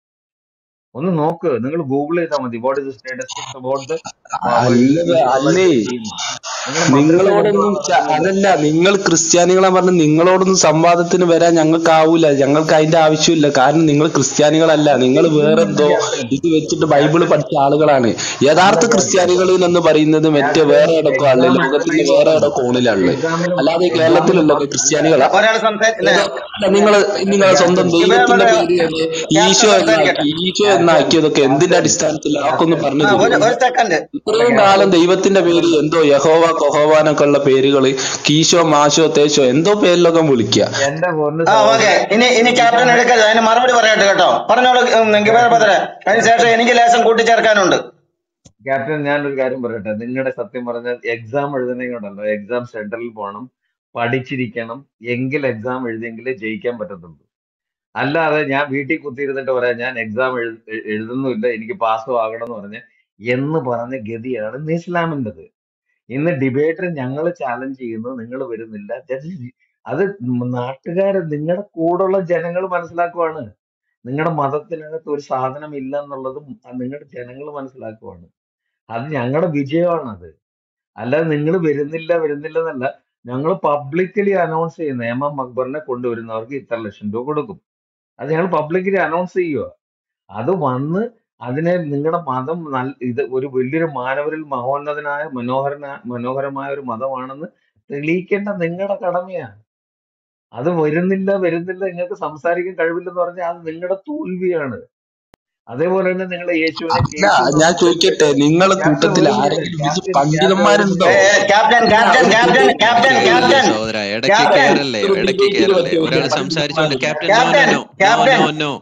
ഒന്ന് നോക്ക് നിങ്ങൾ ഗൂഗിൾ ചെയ്താൽ മതി what is statistics about the അല്ലത് അല്ലേ നിങ്ങൾ മദ്രസയിൽ എന്തുവാ നിങ്ങളോടൊന്നും ച- നടക്കുന്നത് അതല്ല നിങ്ങൾ ക്രിസ്ത്യാനികളെ പറഞ്ഞ നിങ്ങളോടൊന്നും സംവാദത്തിന് വരാൻ ഞങ്ങൾക്ക് ആവൂല ഞങ്ങൾക്ക് അതിന്റെ ആവശ്യമില്ല കാരണം നിങ്ങൾ ക്രിസ്ത്യാനികളല്ല നിങ്ങൾ വേറെന്തോ ക്യാപ്റ്റൻ ഇത് വെച്ചിട്ട് ബൈബിള് പഠിച്ച ആളുകളാണ് അല്ല യഥാർത്ഥ ക്യാപ്റ്റൻ ക്രിസ്ത്യാനികൾ എന്ന് പറയുന്നത് മറ്റേ ക്യാപ്റ്റൻ വേറെ എവിടൊക്കെ ആള് എക്സാം ലോകത്തിന്റെ അറ്റൻഡ് വേറെ ചെയ്യുവാണ് എവിടെ കോണിലാണ് എക്സാമിന് അല്ലാതെ എക്സാമിന് കേരളത്തിലുള്ളൊക്കെ ക്രിസ്ത്യാനികളാ ഒരാൾ സംസാരിക്കുന്നേ ഏതോ അല്ല നിങ്ങള് നിങ്ങളെ സ്വന്തം ക്യാപ്റ്റൻ ദൈവത്തിന്റെ ഇവരെ പേര് തന്നെ ക്യാപ്റ്റൻ ഈശോ സംസാരിക്കട്ടെ എന്നാക്കി ഈശോ ക്യാപ്റ്റൻ എന്നാക്കിയതൊക്കെ എന്തിന്റെ ക്യാപ്റ്റൻ അടിസ്ഥാനത്തിൽ ആക്കൊന്ന് ക്യാപ്റ്റൻ പറഞ്ഞു ആ ഒരു തരുമോ ഒരു സെക്കൻഡ് അല്ല ഇത്രയും കാലം ക്യാപ്റ്റൻ ദൈവത്തിന്റെ പേര് എന്തോ യഹോവ കൊഹോവാനൊക്കെ ഉള്ള പേരുകള് കീശോ മാശോ തേശോ എന്തോ പേരിലൊക്കെ വിളിക്കുക എന്റെ പൊന്ന് ആ ഓക്കെ സഹോദരൻ ഇനി ഇനി ക്യാപ്റ്റൻ ഇതാണ് എടുക്കരുത് അതിന് മറുപടി പറയട്ടെ കേട്ടോ പറഞ്ഞോളൂ ഗിബേർ ബദറെ അതിനുശേഷം എനിക്ക് ലേശം കൂട്ടിച്ചേർക്കാനുണ്ട് ക്യാപ്റ്റൻ ഞാനൊരു കാര്യം പറയട്ടെ നിങ്ങളുടെ സത്യം പറഞ്ഞാൽ എക്സാം എഴുതണമെങ്കിലുണ്ടല്ലോ എക്സാം സെന്ററിൽ പോകണം പഠിച്ചിരിക്കണം എങ്കിൽ എക്സാം എഴുതിയെങ്കിലേ ജയിക്കാൻ പറ്റത്തുള്ളൂ അല്ലാതെ ഞാൻ വീട്ടിൽ കുത്തിയിരുന്നിട്ട് പറയാം ഞാൻ എക്സാം എഴുതുന്നുമില്ല എനിക്ക് പാസ്സും ആകണം എന്ന് പറഞ്ഞ് എന്ന് പറഞ്ഞ ഗതിയാണ് ഇന്ന് ഇസ്ലാമിൻ്റെത് ഇന്ന് ഡിബേറ്റർ ഞങ്ങൾ ചാലഞ്ച് ചെയ്യുന്നു നിങ്ങൾ വരുന്നില്ല That is- അത് നാട്ടുകാര് നിങ്ങളുടെ കൂടെയുള്ള ജനങ്ങൾ മനസ്സിലാക്കുവാണ് നിങ്ങളുടെ മതത്തിനകത്ത് ഒരു സാധനം ഇല്ല എന്നുള്ളതും നിങ്ങളുടെ ജനങ്ങൾ മനസ്സിലാക്കുവാണ് അത് ഞങ്ങളുടെ വിജയമാണ് അത് അല്ലാതെ നിങ്ങൾ വരുന്നില്ല വരുന്നില്ല എന്നല്ല ഞങ്ങൾ പബ്ലിക്കലി അനൗൺസ് ചെയ്യുന്ന എം എം അക്ബറിനെ കൊണ്ടുവരുന്നവർക്ക് ഇത്ര ലക്ഷം രൂപ കൊടുക്കും അത് ഞങ്ങൾ പബ്ലിക്കലി അനൗൺസ് ചെയ്യുക അത് വന്ന് അതിനെ നിങ്ങളുടെ മതം നല്ല ഇത് ഒരു വലിയൊരു മാനവരിൽ മഹോന്നതനായ മനോഹരന മനോഹരമായ ഒരു മതമാണെന്ന് തെളിയിക്കേണ്ട നിങ്ങളുടെ കടമയാണ് അത് വരുന്നില്ല വരുന്നില്ല നിങ്ങൾക്ക് സംസാരിക്കാൻ കഴിവില്ലെന്ന് പറഞ്ഞാൽ അത് നിങ്ങളുടെ തോൽവിയാണ് അതേപോലെ തന്നെ നിങ്ങൾ യേശുവിനെ അല്ല യേശു എന്ന് ഞാൻ വിളിച്ച് ചോദിക്കട്ടെ നിങ്ങളെ ക്യാപ്റ്റൻ കൂട്ടത്തിൽ ഒരു മിനിറ്റ് ആരെങ്കിലും വലിയ ക്യാപ്റ്റൻ ക്യാപ്റ്റൻ പണ്ഡിതന്മാരുണ്ടോ ഏ, ഏ, ക്യാപ്റ്റൻ അല്ല ക്യാപ്റ്റൻ ഒരു ക്യാപ്റ്റൻ ഡിബേറ്റ് ക്യാപ്റ്റൻ ഇല്ല ഇല്ല ക്യാപ്റ്റൻ സഹോദര ഇടയ്ക്ക് ക്യാപ്റ്റൻ കയറല്ലേ ഒരു ഇടയ്ക്ക് ഡിബേറ്റിന് കയറല്ലേ പറ്റിയ ഒരാൾ വലിയ സംസാരിച്ചോണ്ട് പണ്ഡിതന്മാരില്ല captain no no captain no no captain no no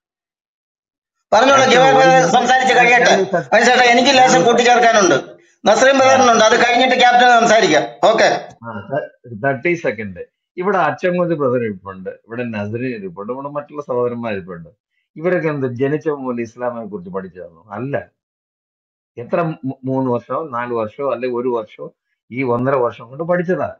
പറഞ്ഞോളൂ ക്യാപ്റ്റൻ ജവാൻ ഒരു ബ്രദർ മിനിറ്റ് സംസാരിച്ച് കഴിയട്ടെ ഞാൻ സ- മനസ്സിലാട്ടെ എനിക്ക് ലേശം ഞാൻ കൂട്ടിച്ചേർക്കാനുണ്ട് നസ്രീം ആ ബ്രദറിനുണ്ട് അത് കഴിഞ്ഞിട്ട് ക്യാപ്റ്റൻ സംസാരിക്കാം ഓക്കെ തേർട്ടി സെക്കൻഡ് ഇവിടെ അച്ചങ്ങോതി ബ്രദർ ഇരിപ്പുണ്ട് ഇവിടെ നസറിൻ ഇരിപ്പുണ്ട് ഇവിടെ മറ്റുള്ള സഹോദരന്മാർ ഇരിപ്പുണ്ട് ഇവരൊക്കെ എന്ത് ജനിച്ച മുതൽ ഇസ്ലാമിനെ കുറിച്ച് പഠിച്ചതാണോ അല്ല എത്ര മൂ- മൂന്ന് വർഷമോ നാല് വർഷമോ അല്ലെങ്കിൽ ഒരു വർഷമോ ഈ ഒന്നര വർഷം കൊണ്ട് പഠിച്ചതാ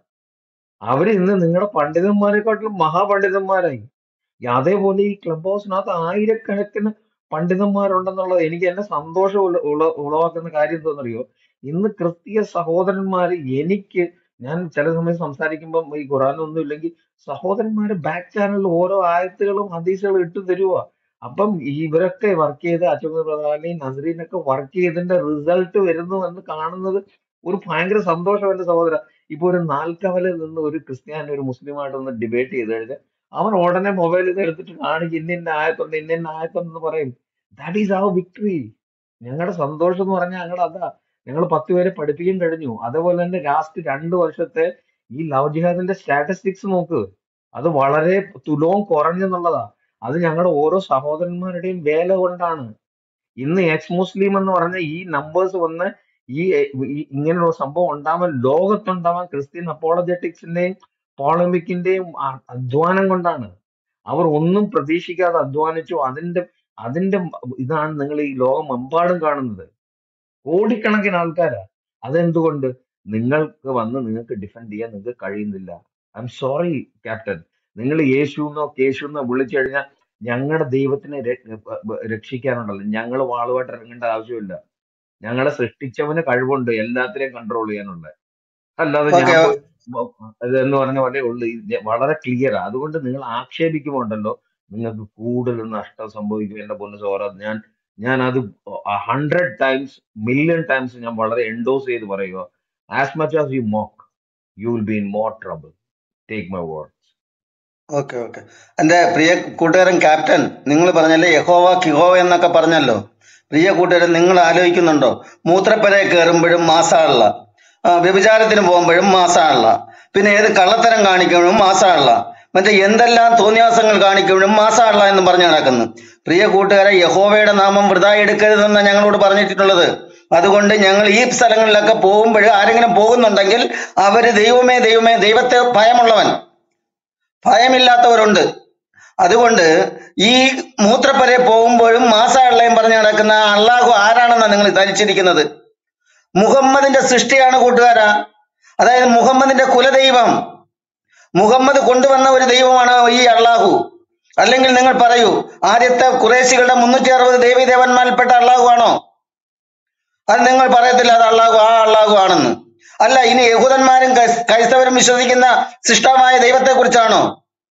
അവര് ഇന്ന് നിങ്ങളുടെ പണ്ഡിതന്മാരെക്കാട്ടിലും മഹാപണ്ഡിതന്മാരായി ഈ അതേപോലെ ഈ ക്ലബ് ഹൗസിനകത്ത് ആയിരക്കണക്കിന് പണ്ഡിതന്മാരുണ്ടെന്നുള്ളത് എനിക്ക് എന്നെ സന്തോഷം ഉള ഉള- ഉളവാക്കുന്ന കാര്യം എന്താണെന്നറിയോ ഇന്ന് ക്രിസ്തീയ സഹോദരന്മാര് എനിക്ക് ഞാൻ ചില സമയം സംസാരിക്കുമ്പോൾ ഈ ഖുറാനൊന്നും ഇല്ലെങ്കിൽ സഹോദരന്മാര് ബാക്ക് ചാനലിൽ ഓരോ ആയത്തുകളും ഹദീസുകളും ഇട്ട് തരുവാ അപ്പം ഇവരൊക്കെ വർക്ക് ചെയ്ത് അച്ഛൻ പ്രധാനി നസറീനൊക്കെ വർക്ക് ചെയ്തതിന്റെ റിസൾട്ട് വരുന്നു എന്ന് കാണുന്നത് ഒരു ഭയങ്കര സന്തോഷം എന്റെ സഹോദര ഇപ്പൊ ഒരു നാൽക്കവലിൽ നിന്ന് ഒരു ക്രിസ്ത്യാനി ഒരു മുസ്ലിമായിട്ടൊന്ന് ഡിബേറ്റ് ചെയ്ത് കഴിഞ്ഞാൽ അവൻ ഉടനെ മൊബൈലിൽ നിന്ന് എടുത്തിട്ട് കാണിക്കും ഇന്ന ഇന്ന ആയത്തുണ്ട് ഇന്ന ഇന്ന ആയത്തുണ്ട് എന്ന് പറയും ദാറ്റ് ഈസ് അവർ വിക്ടറി ഞങ്ങളുടെ സന്തോഷം എന്ന് പറഞ്ഞാൽ ഞങ്ങൾ അതാ ഞങ്ങൾ പത്ത് പേരെ പഠിപ്പിക്കാൻ കഴിഞ്ഞു അതേപോലെ തന്നെ ലാസ്റ്റ് രണ്ട് വർഷത്തെ ഈ ലവ് ജിഹാദിന്റെ സ്റ്റാറ്റിസ്റ്റിക്സ് നോക്ക് അത് വളരെ തുലവും കുറഞ്ഞെന്നുള്ളതാ അത് ഞങ്ങളുടെ ഓരോ സഹോദരന്മാരുടെയും വേല കൊണ്ടാണ് ഇന്ന് എക്സ് മുസ്ലിം എന്ന് പറഞ്ഞ ഈ നമ്പേഴ്സ് വന്ന് ഈ ഈ ഇങ്ങനെയുള്ള സംഭവം ഉണ്ടാവാൻ ലോകത്തുണ്ടാവാൻ ക്രിസ്ത്യൻ അപ്പോളജറ്റിക്സിന്റെയും പോളമിക്കിന്റെയും അധ്വാനം കൊണ്ടാണ് അവർ ഒന്നും പ്രതീക്ഷിക്കാതെ അധ്വാനിച്ചു അതിന്റെ അതിന്റെ ഇതാണ് നിങ്ങൾ ഈ ലോകമെമ്പാടും കാണുന്നത് കോടിക്കണക്കിന് ആൾക്കാരാ അതെന്തുകൊണ്ട് നിങ്ങൾക്ക് വന്ന് നിങ്ങൾക്ക് ഡിഫെൻഡ് ചെയ്യാൻ നിങ്ങൾക്ക് കഴിയുന്നില്ല ഐ എം സോറി ക്യാപ്റ്റൻ നിങ്ങൾ യേശു എന്നോ കേശു എന്നോ വിളിച്ചു കഴിഞ്ഞാൽ ഞങ്ങളുടെ ദൈവത്തിനെ ര- ബ- രക്ഷിക്കാനുണ്ടല്ലോ ഞങ്ങൾ വാളുമായിട്ട് ഇറങ്ങേണ്ട ആവശ്യമില്ല ഞങ്ങളെ സൃഷ്ടിച്ചവന് കഴിവുണ്ട് എല്ലാത്തിനെയും കൺട്രോൾ ചെയ്യാനുള്ള അല്ലാതെ ഓക്കെ ഞാൻ പോയി ബ- ഇതെന്ന് പറഞ്ഞ പോലെ ഉള്ളു ഇത് വളരെ ക്ലിയറാ അതുകൊണ്ട് നിങ്ങൾ ആക്ഷേപിക്കുമ്പോണ്ടല്ലോ നിങ്ങൾക്ക് കൂടുതൽ നഷ്ടം സംഭവിക്കും എന്റെ പൊന്ന് സോറ ഞാൻ ഞാൻ അത് ഹൺഡ്രഡ് ടൈംസ് മില്യൺ ടൈംസ് ഞാൻ വളരെ എൻഡോസ് ചെയ്ത് പറയുക as much as you mock you will be in more trouble take my word okay okay എന്റെ പ്രിയ കൂട്ടുകാരൻ ക്യാപ്റ്റൻ നിങ്ങൾ പറഞ്ഞല്ലേ യഹോവ കിഹോവ എന്നൊക്കെ പറഞ്ഞല്ലോ പ്രിയ കൂട്ടുകാരൻ നിങ്ങൾ ആലോചിക്കുന്നുണ്ടോ മൂത്രപ്പുരയെ കയറുമ്പോഴും മാസാള്ള വ്യഭിചാരത്തിന് പോകുമ്പോഴും മാസാള്ള പിന്നെ ഏത് കള്ളത്തരം കാണിക്കുമ്പോഴും മാസാള്ള മറ്റേ എന്തെല്ലാം തോന്നിയാസങ്ങൾ കാണിക്കുമ്പോഴും മാസാള്ള എന്ന് പറഞ്ഞു നടക്കുന്നു പ്രിയ കൂട്ടുകാരെ യഹോവയുടെ നാമം വൃതാ എടുക്കരുതെന്ന് ഞങ്ങളോട് പറഞ്ഞിട്ടുള്ളത് അതുകൊണ്ട് ഞങ്ങൾ ഈ സ്ഥലങ്ങളിലൊക്കെ പോകുമ്പോൾ ആരെങ്കിലും പോകുന്നുണ്ടെങ്കിൽ അവര് ദൈവമേ ദൈവമേ ദൈവത്തെ ഭയമുള്ളവൻ ഭയമില്ലാത്തവരുണ്ട് അതുകൊണ്ട് ഈ മൂത്രപ്പുര പോകുമ്പോഴും മാസമുള്ളയും പറഞ്ഞ് നടക്കുന്ന അള്ളാഹു ആരാണെന്നാണ് നിങ്ങൾ ധരിച്ചിരിക്കുന്നത് മുഹമ്മദിന്റെ സൃഷ്ടിയാണ് കൂട്ടുകാരാ അതായത് മുഹമ്മദിന്റെ കുലദൈവം മുഹമ്മദ് കൊണ്ടുവന്ന ഒരു ദൈവമാണ് ഈ അള്ളാഹു അല്ലെങ്കിൽ നിങ്ങൾ പറയൂ ആദ്യത്തെ കുറേശികളുടെ മുന്നൂറ്റി അറുപത് ദേവീദേവന്മാരിൽപ്പെട്ട അള്ളാഹു ആണോ അത് നിങ്ങൾ പറയത്തില്ല അത് അള്ളാഹു ആ അള്ളാഹു ആണെന്ന് അല്ല ഇനി യഹൂദന്മാരും ക്രൈസ്- ക്രൈസ്തവരും വിശ്വസിക്കുന്ന സൃഷ്ടമായ ദൈവത്തെ കുറിച്ചാണോ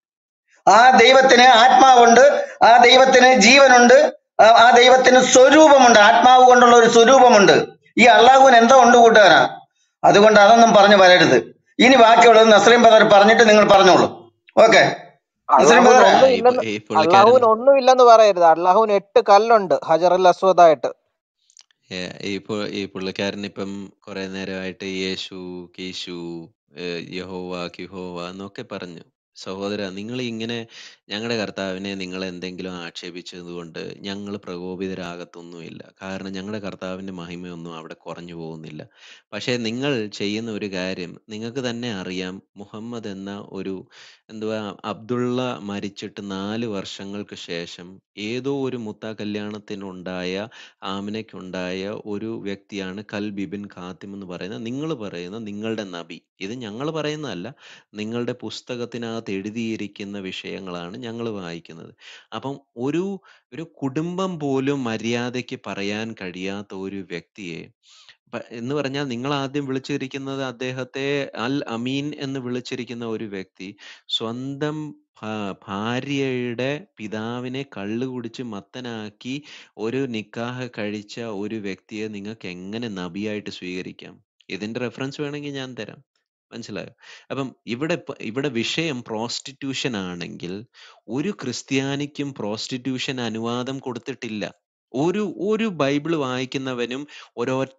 ആ ദൈവത്തിന് ആത്മാവുണ്ട് ആ ദൈവത്തിന് ജീവനുണ്ട് ആ ആ ദൈവത്തിന് സ്വരൂപമുണ്ട് ആത്മാവ് കൊണ്ടുള്ള ഒരു സ്വരൂപമുണ്ട് ഈ അള്ളാഹുവിന് എന്തോ ഉണ്ട് കൂട്ടുകാരാ അതുകൊണ്ട് അതൊന്നും പറഞ്ഞു വരരുത് ഇനി ബാക്കിയുള്ളത് നസ്രീം ബദർ പറഞ്ഞിട്ട് നിങ്ങൾ പറഞ്ഞോളൂ ഓക്കെ നസ്രീം അള്ളാഹുവിന് ബദറെ ഒന്നും ഈ ഇല്ലെന്ന് പു- ഈ പുള്ളിക്കാരൻ അള്ളാഹുവിന് ഒന്നും ഇല്ലെന്ന് പറയരുത് അള്ളാഹുവിന് എട്ട് കല്ലുണ്ട് ഹജറൽ അസ്വദായിട്ട് ഏ, ഈ പു- ഈ പുള്ളിക്കാരൻ ഇപ്പം കുറെ നേരമായിട്ട് യേശു കീശു ഏ, യഹോവ കിഹോവ എന്നൊക്കെ പറഞ്ഞു സഹോദര നിങ്ങൾ ഇങ്ങനെ ഞങ്ങളുടെ കർത്താവിനെ നിങ്ങൾ എന്തെങ്കിലും ആക്ഷേപിച്ചത് കൊണ്ട് ഞങ്ങൾ പ്രകോപിതരാകത്തൊന്നുമില്ല കാരണം ഞങ്ങളുടെ കർത്താവിന്റെ മഹിമയൊന്നും അവിടെ കുറഞ്ഞു പോകുന്നില്ല പക്ഷേ നിങ്ങൾ ചെയ്യുന്ന ഒരു കാര്യം നിങ്ങൾക്ക് തന്നെ അറിയാം മുഹമ്മദ് എന്ന ഒരു എന്തുവാ അബ്ദുള്ള മരിച്ചിട്ട് നാല് വർഷങ്ങൾക്ക് ശേഷം ഏതോ ഒരു മുത്ത കല്യാണത്തിനുണ്ടായ ആമിനയ്ക്കുണ്ടായ ഒരു വ്യക്തിയാണ് കൽ ബിബിൻ ഖാത്തിം എന്ന് പറയുന്ന നിങ്ങൾ പറയുന്ന നിങ്ങളുടെ നബി ഇത് ഞങ്ങൾ പറയുന്നതല്ല നിങ്ങളുടെ പുസ്തകത്തിനകത്ത് എഴുതിയിരിക്കുന്ന വിഷയങ്ങളാണ് ഞങ്ങൾ വായിക്കുന്നത് അപ്പം ഒരു ഒരു കുടുംബം പോലും മര്യാദയ്ക്ക് പറയാൻ കഴിയാത്ത ഒരു വ്യക്തിയെ പ- എന്ന് പറഞ്ഞാൽ നിങ്ങൾ ആദ്യം വിളിച്ചിരിക്കുന്നത് അദ്ദേഹത്തെ അൽ അമീൻ എന്ന് വിളിച്ചിരിക്കുന്ന ഒരു വ്യക്തി സ്വന്തം ഭാ- ഭാര്യയുടെ പിതാവിനെ കള്ള് കുടിച്ച് മത്തനാക്കി ഒരു നിക്കാഹ് കഴിച്ച ഒരു വ്യക്തിയെ നിങ്ങൾക്ക് എങ്ങനെ നബിയായിട്ട് സ്വീകരിക്കാം ഇതിന്റെ റെഫറൻസ് വേണമെങ്കിൽ ഞാൻ തരാം മനസ്സിലായോ അപ്പം ഇവിടെ പ- ഇവിടെ വിഷയം പ്രോസ്റ്റിറ്റ്യൂഷൻ ആണെങ്കിൽ ഒരു ക്രിസ്ത്യാനിക്കും പ്രോസ്റ്റിറ്റ്യൂഷൻ അനുവാദം കൊടുത്തിട്ടില്ല ഒരു ഒരു ബൈബിൾ വായിക്കുന്നവനും ഒരൊറ്റ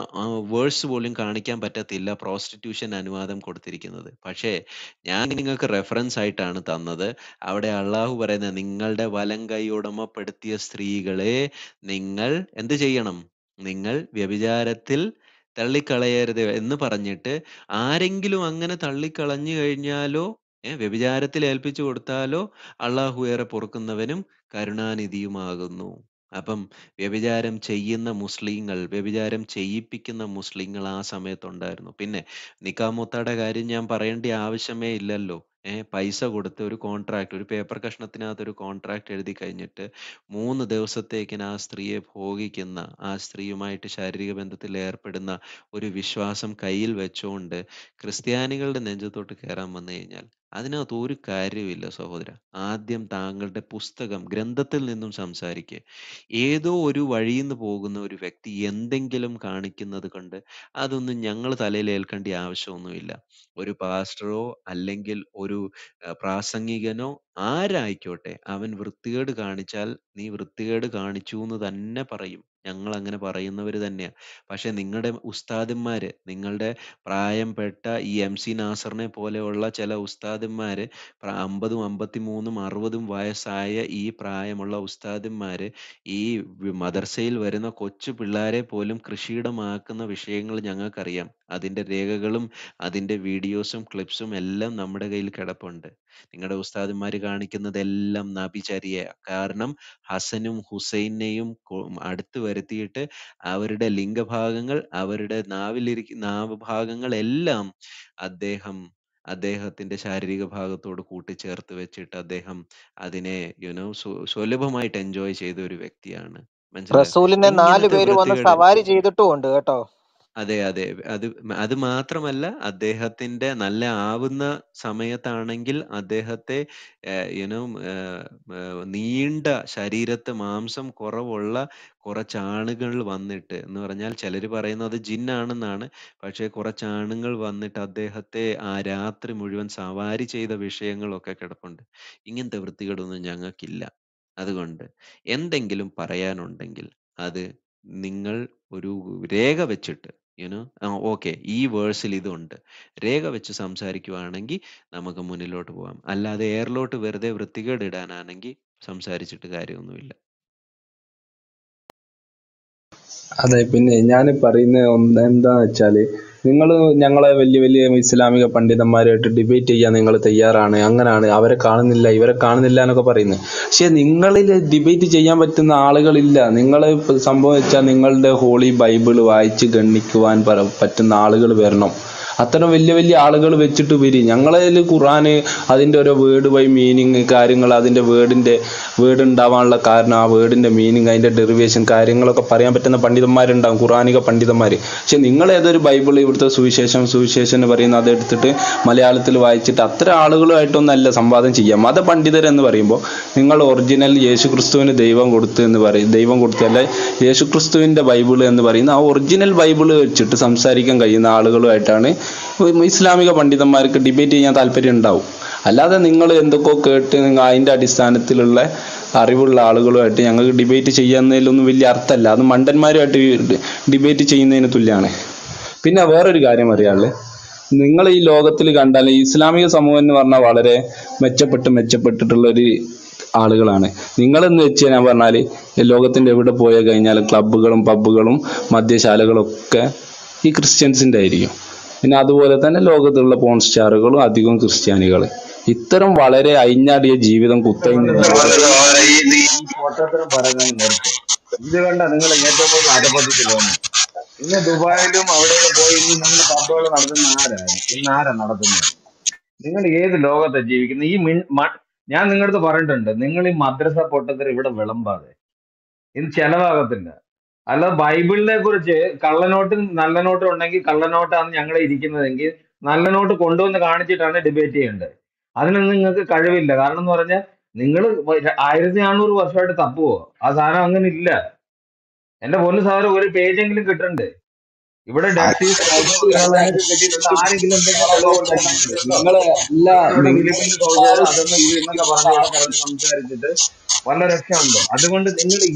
വേഴ്സ് പോലും കാണിക്കാൻ പറ്റത്തില്ല പ്രോസ്റ്റിറ്റ്യൂഷൻ അനുവാദം കൊടുത്തിരിക്കുന്നത് പക്ഷേ ഞാൻ നിങ്ങൾക്ക് റെഫറൻസ് ആയിട്ടാണ് തന്നത് അവിടെ അള്ളാഹു പറയുന്നത് നിങ്ങളുടെ വലം കൈ ഉടമപ്പെടുത്തിയ സ്ത്രീകളെ നിങ്ങൾ എന്ത് ചെയ്യണം നിങ്ങൾ വ്യഭിചാരത്തിൽ തള്ളിക്കളയരുത് എന്ന് പറഞ്ഞിട്ട് ആരെങ്കിലും അങ്ങനെ തള്ളിക്കളഞ്ഞു കഴിഞ്ഞാലോ ഏ വ്യഭിചാരത്തിൽ ഏൽപ്പിച്ചു കൊടുത്താലോ അള്ളാഹു ഏറെ പൊറുക്കുന്നവനും കരുണാനിധിയുമാകുന്നു അപ്പം വ്യഭിചാരം ചെയ്യുന്ന മുസ്ലിങ്ങൾ വ്യഭിചാരം ചെയ്യിപ്പിക്കുന്ന മുസ്ലിങ്ങൾ ആ സമയത്തുണ്ടായിരുന്നു പിന്നെ നിക്കാമൊത്തയുടെ കാര്യം ഞാൻ പറയേണ്ട ആവശ്യമേ ഇല്ലല്ലോ ഏ പൈസ കൊടുത്ത് ഒരു കോൺട്രാക്ട് ഒരു പേപ്പർ കഷ്ണത്തിനകത്ത് ഒരു കോൺട്രാക്ട് എഴുതി കഴിഞ്ഞിട്ട് മൂന്ന് ദിവസത്തേക്കിന് ആ സ്ത്രീയെ ഭോഗിക്കുന്ന ആ സ്ത്രീയുമായിട്ട് ശാരീരിക ബന്ധത്തിൽ ഏർപ്പെടുന്ന ഒരു വിശ്വാസം കയ്യിൽ വെച്ചുകൊണ്ട് ക്രിസ്ത്യാനികളുടെ നെഞ്ചത്തോട്ട് കയറാൻ വന്നു കഴിഞ്ഞാൽ അതിനകത്ത് ഒരു കാര്യവുമില്ല സഹോദര ആദ്യം താങ്കളുടെ പുസ്തകം ഗ്രന്ഥത്തിൽ നിന്നും സംസാരിക്കുക ഏതോ ഒരു വഴിയിൽ നിന്ന് പോകുന്ന ഒരു വ്യക്തി എന്തെങ്കിലും കാണിക്കുന്നത് കൊണ്ട് അതൊന്നും ഞങ്ങൾ തലയിൽ ഏൽക്കേണ്ട ആവശ്യമൊന്നുമില്ല ഒരു പാസ്റ്ററോ അല്ലെങ്കിൽ ഒരു അഹ് പ്രാസംഗികനോ ആരായിക്കോട്ടെ അവൻ വൃത്തികേട് കാണിച്ചാൽ നീ വൃത്തികേട് കാണിച്ചു എന്ന് തന്നെ പറയും ഞങ്ങൾ അങ്ങനെ പറയുന്നവർ തന്നെയാ പക്ഷെ നിങ്ങളുടെ ഉസ്താദന്മാര് നിങ്ങളുടെ പ്രായംപ്പെട്ട ഈ എം സി നാസറിനെ പോലെയുള്ള ചില ഉസ്താദന്മാര് പ്ര- അമ്പതും അമ്പത്തിമൂന്നും അറുപതും വയസ്സായ ഈ പ്രായമുള്ള ഉസ്താദന്മാര് ഈ വി- മദർസയിൽ വരുന്ന കൊച്ചു പിള്ളേരെ പോലും കൃഷിയിടമാക്കുന്ന വിഷയങ്ങൾ ഞങ്ങൾക്കറിയാം അതിന്റെ രേഖകളും അതിന്റെ വീഡിയോസും ക്ലിപ്സും എല്ലാം നമ്മുടെ കയ്യിൽ കിടപ്പുണ്ട് നിങ്ങളുടെ ഉസ്താദന്മാര് കാണിക്കുന്നതെല്ലാം നബിചര്യ കാരണം ഹസനും ഹുസൈനെയും കൊ- അടുത്ത് വരുത്തിയിട്ട് അവരുടെ ലിംഗഭാഗങ്ങൾ അവരുടെ നാവിലിരിക്കുന്ന നാവ് ഭാഗങ്ങൾ എല്ലാം അദ്ദേഹം അദ്ദേഹത്തിന്റെ ശാരീരിക ഭാഗത്തോട് കൂട്ടിച്ചേർത്ത് വെച്ചിട്ട് അദ്ദേഹം അതിനെ യുനോ സുലഭമായിട്ട് എൻജോയ് ചെയ്ത ഒരു വ്യക്തിയാണ് മനസ്സിലായോ റസൂലിനെ നാല് ഇങ്ങനത്തെ പേര് വന്ന് വൃത്തികേട് സവാരി ചെയ്തിട്ടും ഉണ്ട് കേട്ടോ അതെ അതെ അത് അത് മാത്രമല്ല അദ്ദേഹത്തിന്റെ നല്ല ആവുന്ന സമയത്താണെങ്കിൽ അദ്ദേഹത്തെ യുനോ നീണ്ട ശരീരത്ത് മാംസം കുറവുള്ള കുറച്ച് ആണുങ്ങൾ വന്നിട്ട് എന്ന് പറഞ്ഞാൽ ചിലര് പറയുന്നത് ജിന്നാണെന്നാണ് പക്ഷേ കുറച്ച് ആണുങ്ങൾ വന്നിട്ട് അദ്ദേഹത്തെ ആ രാത്രി മുഴുവൻ സവാരി ചെയ്ത വിഷയങ്ങളൊക്കെ കിടപ്പുണ്ട് ഇങ്ങനത്തെ വൃത്തികേടൊന്നും ഞങ്ങൾക്കില്ല അതുകൊണ്ട് എന്തെങ്കിലും പറയാനുണ്ടെങ്കിൽ അത് നിങ്ങൾ ഒരു രേഖ വെച്ചിട്ട് യുനോ ഓക്കെ ഈ വേഴ്സിൽ ഇതുണ്ട് രേഖ വെച്ച് സംസാരിക്കുവാണെങ്കിൽ നമുക്ക് മുന്നിലോട്ട് പോകാം അല്ലാതെ എയറിലോട്ട് വെറുതെ വൃത്തികേട് ഇടാനാണെങ്കിൽ സംസാരിച്ചിട്ട് കാര്യമൊന്നുമില്ല അതെ പിന്നെ ഞാൻ പറയുന്ന ഒന്ന് എന്താന്ന് വെച്ചാല് നിങ്ങൾ ഞങ്ങളെ വലിയ വലിയ ഇസ്ലാമിക പണ്ഡിതന്മാരുമായിട്ട് ഡിബേറ്റ് ചെയ്യാൻ നിങ്ങൾ തയ്യാറാണ് അങ്ങനാണ് അവരെ കാണുന്നില്ല ഇവരെ കാണുന്നില്ല എന്നൊക്കെ പറയുന്നത് പക്ഷെ നിങ്ങളിൽ ഡിബേറ്റ് ചെയ്യാൻ പറ്റുന്ന ആളുകളില്ല നിങ്ങൾ സംഭവം വെച്ചാൽ നിങ്ങളുടെ ഹോളി ബൈബിൾ വായിച്ച് ഗണ്ണിക്കുവാൻ പ- പറ്റുന്ന ആളുകൾ വരണം അത്തരം വലിയ വലിയ ആളുകൾ വെച്ചിട്ട് വരി ഞങ്ങളതിൽ ഖുറാന് അതിൻ്റെ ഓരോ വേർഡ് ബൈ മീനിങ് കാര്യങ്ങൾ അതിൻ്റെ വേർഡിൻ്റെ വേർഡ് ഉണ്ടാവാനുള്ള കാരണം ആ വേർഡിൻ്റെ മീനിങ് അതിൻ്റെ ഡെറിവേഷൻ കാര്യങ്ങളൊക്കെ പറയാൻ പറ്റുന്ന പണ്ഡിതന്മാരുണ്ടാവും ഖുറാനിക പണ്ഡിതന്മാർ പക്ഷെ നിങ്ങൾ ഏതൊരു ബൈബിൾ ഇവിടുത്തെ സുവിശേഷം സുവിശേഷം എന്ന് പറയുന്ന അത് എടുത്തിട്ട് മലയാളത്തിൽ വായിച്ചിട്ട് അത്ര ആളുകളുമായിട്ടൊന്നല്ല സംവാദം ചെയ്യാം മതപണ്ഡിതർ എന്ന് പറയുമ്പോൾ നിങ്ങൾ ഒറിജിനൽ യേശുക്രിസ്തുവിന് ദൈവം കൊടുത്തു എന്ന് പറയും ദൈവം കൊടുത്തല്ല യേശുക്രിസ്തുവിൻ്റെ ബൈബിൾ എന്ന് പറയുന്ന ആ ഒറിജിനൽ ബൈബിൾ വെച്ചിട്ട് സംസാരിക്കാൻ കഴിയുന്ന ആളുകളുമായിട്ടാണ് ഇസ്ലാമിക പണ്ഡിതന്മാർക്ക് ഡിബേറ്റ് ചെയ്യാൻ താല്പര്യം ഉണ്ടാവും അല്ലാതെ നിങ്ങൾ എന്തൊക്കെയോ കേട്ട് നിങ്ങൾ അതിൻ്റെ അടിസ്ഥാനത്തിലുള്ള അറിവുള്ള ആളുകളുമായിട്ട് ഞങ്ങൾക്ക് ഡിബേറ്റ് ചെയ്യുന്നതിലൊന്നും വലിയ അർത്ഥമല്ല അത് മണ്ടന്മാരുമായിട്ട് ഡിബേറ്റ് ചെയ്യുന്നതിന് തുല്യമാണ് പിന്നെ വേറൊരു കാര്യം അറിയാനുള്ളത് നിങ്ങൾ ഈ ലോകത്തിൽ കണ്ടാൽ ഈ ഇസ്ലാമിക സമൂഹം എന്ന് പറഞ്ഞാൽ വളരെ മെച്ചപ്പെട്ട് മെച്ചപ്പെട്ടിട്ടുള്ള ഒരു ആളുകളാണ് നിങ്ങളെന്ന് വെച്ച് ഞാൻ പറഞ്ഞാൽ ലോകത്തിന്റെ എവിടെ പോയി കഴിഞ്ഞാൽ ക്ലബ്ബുകളും പബ്ബുകളും മദ്യശാലകളും ഒക്കെ ഈ ക്രിസ്ത്യൻസിന്റെ ആയിരിക്കും പിന്നെ അതുപോലെ തന്നെ ലോകത്തുള്ള പോൺ സ്റ്റാറുകളും അധികവും ക്രിസ്ത്യാനികൾ ഇത്തരം വളരെ അയിഞ്ഞാടിയ ജീവിതം കുത്തഴിഞ്ഞ ഈ പൊട്ടത്തരം പറയുന്നത് നിർത്തും ഇത് കണ്ട നിങ്ങൾ ഏറ്റവും കൂടുതൽ അധപതിച്ച് പോകുന്നത് ഇന്ന് ദുബായിലും അവിടെയൊക്കെ പോയി ഇന്ന് നിങ്ങൾ പബ്ബുകൾ നടത്തുന്ന ആരാണ് ഇന്ന് ആരാ നടത്തുന്നത് നിങ്ങൾ ഏത് ലോകത്താ ജീവിക്കുന്നത് ഈ മിൺ മ- ഞാൻ നിങ്ങളടുത്ത് പറഞ്ഞിട്ടുണ്ട് നിങ്ങൾ ഈ മദ്രസ പൊട്ടത്തരം ഇവിടെ വിളമ്പാതെ ഇത് ചെലവാകത്തില്ല അല്ല ബൈബിളിനെ കുറിച്ച് കള്ളനോട്ടും നല്ല നോട്ടും ഉണ്ടെങ്കിൽ കള്ളനോട്ടാണ് ഞങ്ങൾ ഇരിക്കുന്നതെങ്കിൽ നല്ല നോട്ട് കൊണ്ടുവന്ന് കാണിച്ചിട്ടാണ് ഡിബേറ്റ് ചെയ്യേണ്ടത് അതിനൊന്നും നിങ്ങൾക്ക് കഴിവില്ല കാരണം എന്ന് പറഞ്ഞാൽ നിങ്ങൾ ആയിരത്തി നാനൂറ് വർഷമായിട്ട് തപ്പുവോ ആ സാധനം അങ്ങനെ ഇല്ല എന്റെ പൊന്നു സാധനം ഒരു പേജെങ്കിലും കിട്ടണ്ടേ ഇവിടെ ഡാറ്റീസ് കിട്ടിയിട്ടുണ്ട് ആരെങ്കിലും എന്തെങ്കിലും തെളിവുണ്ടെങ്കിൽ നിങ്ങളെ എല്ലാ ഇവിടെ വിളിക്കുന്ന സൗകര്യം അതൊന്നും ഇത് എന്നൊക്കെ പറഞ്ഞ് ഇവിടെ കിടന്ന് സംസാരിച്ചിട്ട് വല്ല രക്ഷയുണ്ടോ അതുകൊണ്ട് നിങ്ങൾ ഈ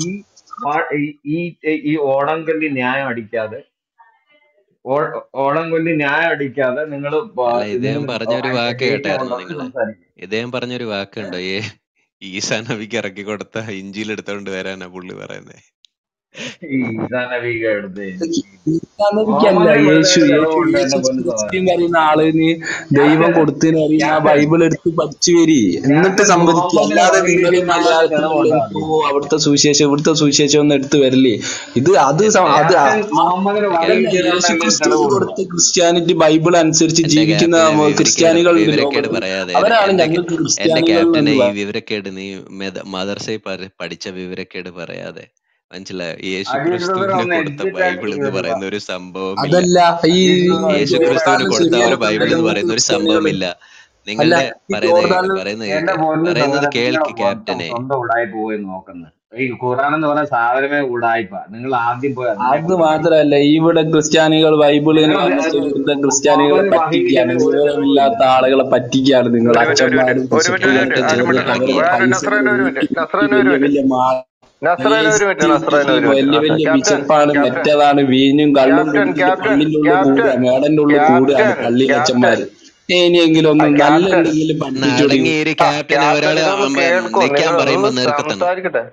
പാ- ഈ ഈ- ഈ ഓടംകൊല്ലി ന്യായം അടിക്കാതെ ഓ- ഓടംകൊല്ലി ന്യായം അടിക്കാതെ നിങ്ങൾ അല്ല ഇദ്ദേഹം നിങ്ങൾ പറഞ്ഞൊരു അതിന്റെ വാക്ക് ഡേറ്റ കേട്ടായിരുന്നു കൊണ്ടുവന്ന് നിങ്ങള് സംസാരിക്കും ഇദ്ദേഹം പറഞ്ഞൊരു വാക്കുണ്ടോ ഏ ഈസാ നബിക്ക് ഇറക്കി കൊടുത്ത ഇഞ്ചിയിൽ എടുത്തോണ്ട് വരാനാ പുള്ളി പറയുന്നത് ഈ ഈസാ നബിക എടുത്ത് ഈസാനബിക്കല്ല മുഹമ്മദിന് വെറുതെ യേശു ഒരു യേശു തെളിവുണ്ട് യേശു എന്റെ പൊന്നു ക്രിസ്ത്യൻ സഹോദരൻ പറയുന്ന ആളിന് ദൈവം ക്യാപ്റ്റൻ കൊടുത്തതിന് അറിയുന്ന ആ ക്യാപ്റ്റൻ ബൈബിൾ എടുത്ത് പഠിച്ചു വരി എന്നിട്ട് ക്യാപ്റ്റൻ സംവദിക്കുക മുഹമ്മദിന് അല്ലാതെ നിങ്ങൾ വന്നിരിക്കുന്ന മലയാളത്തിലുള്ള തെളിവുണ്ടോ ഇപ്പോ അവിടുത്തെ സുവിശേഷം ഇവിടുത്തെ സുവിശേഷം ഒന്നും എടുത്ത് വരില്ലേ ഇത് അത് സ- എന്റെ അത് ക്യാപ്റ്റൻ ആ- മുഹമ്മദിന് എന്റെ അതല്ല യേശു വന്നിരിക്കുന്നുണ്ടെങ്കിൽ ക്രിസ്തു തെളിവുണ്ടോ കൊടുത്ത ക്രിസ്ത്യാനിറ്റി ബൈബിൾ അനുസരിച്ച് എന്റെ ജീവിക്കുന്ന ക്യാപ്റ്റനെ മ- വിവരക്കേട് ക്രിസ്ത്യാനികളുണ്ട് വിവരക്കേട് ലോകത്ത് പറയാതെ അവരാണ് എന്റെ ഞങ്ങൾക്ക് എന്റെ ക്രിസ്ത്യാനികൾ ക്യാപ്റ്റനെ എന്ന് ഈ വിവരക്കേട് നീ മെത- മദർസയിൽ പ- പഠിച്ച വിവരക്കേട് പറയാതെ മനസ്സിലായോ യേശു അജീഷ് ബ്രദർ ക്രിസ്തുവിനെ ഒന്ന് കൊടുത്ത എഡ്യൂക്കേറ്റ് ബൈബിൾ എന്ന് ആയിട്ട് പറയുന്ന ഒരു സംഭവമില്ല അതല്ല ഈ അജീഷ് ബ്രദർ യേശു എഡ്യൂക്കേറ്റ് ക്രിസ്തുവിന് ജോർദാനിൽ കൊടുത്ത ഒരു ശരിയാക്കുന്ന ബൈബിൾ എന്ന് ഞങ്ങൾക്ക് പറയുന്ന ഒരു ക്രിസ്ത്യാനികൾ സംഭവമില്ല അല്ല നിങ്ങളുടെ ഈ പറയുന്നത് കേൾക്ക് ജോർദാനിൽ പറയുന്നത് എന്റെ കേൾക്ക് പൊന്നു പറയുന്നത് സഹോദരൻ കേൾക്ക് നിങ്ങളെ മൊത്തം ക്യാപ്റ്റനെ സ്വന്തം ഉടായി പോയി നോക്കുന്നത് ഈ ഖുറാൻ എന്ന് പറയുന്ന സാധനമേ ഉടായിപ്പ നിങ്ങൾ ആദ്യം പോയി അതിനെ അത് കുറിച്ച് പഠിക്കും മാത്രല്ല ഇവിടെ ക്രിസ്ത്യാനികൾ ബൈബിളിനെ നിങ്ങൾ വന്നിട്ട് ഇവിടുത്തെ ക്രിസ്ത്യാനികളെ മുഹമ്മദ് പറ്റിക്കുകയാണ് വഹിക്കുന്നതിന് ഒരു വിവരമില്ലാത്ത തെളിവുമില്ല ആളുകളെ പറ്റിക്കുകയാണ് നിങ്ങൾ ഒരു മിനിറ്റ് ഒരു മിനിറ്റ് അച്ഛന്മാരും ഒരു മിനിറ്റ് ഒരു ബിഷപ്പുമാരൊക്കെ മിനിറ്റ് ക്യാപ്റ്റൻ ചേർന്ന് ഒരു ചുമ്മാ മിനിറ്റ് കുറെ ഇറങ്ങിയത് വേറെ പൈസകൾ നസ്രേന ഒരു ഊറ്റി മിനിറ്റ് കുട്ടി നസ്രേന ഒരു വലിയ മിനിറ്റ് വലിയ മാ നസ്രേന ഒരു മിനിറ്റ് വേസ്റ്റ് നസ്രേന ഊറ്റി ഒരു മിനിറ്റ് വലിയ വലിയ ക്യാപ്റ്റൻ ബിഷപ്പാണ് ക്യാപ്റ്റൻ മെറ്റതാണ് വീഞ്ഞും കള്ളും ക്യാപ്റ്റൻ കുടിച്ചിട്ട് ക്യാപ്റ്റൻ പള്ളിൻ്റെ ഉള്ളിൽ കൂടുക ക്യാപ്റ്റൻ മേടന്റെ ഉള്ളിൽ കൂടുകയാണ് ക്യാപ്റ്റൻ പള്ളി ക്യാപ്റ്റൻ അച്ഛന്മാര് ഇനിയെങ്കിലും ആ ഒന്ന് നല്ല ക്യാപ്റ്റൻ എന്തെങ്കിലും പഠിപ്പിച്ചു അടങ്ങി ഒരു ആ ക്യാപ്റ്റനെ ക്യാപ്റ്റൻ ഒരാള് ഇതൊന്ന് അമ്പ- കേൾക്കോ നിക്കാൻ നിങ്ങൾ പറയുമ്പോ ഒന്ന് നെറുക്കത്തണം സംസാരിക്കട്ടെ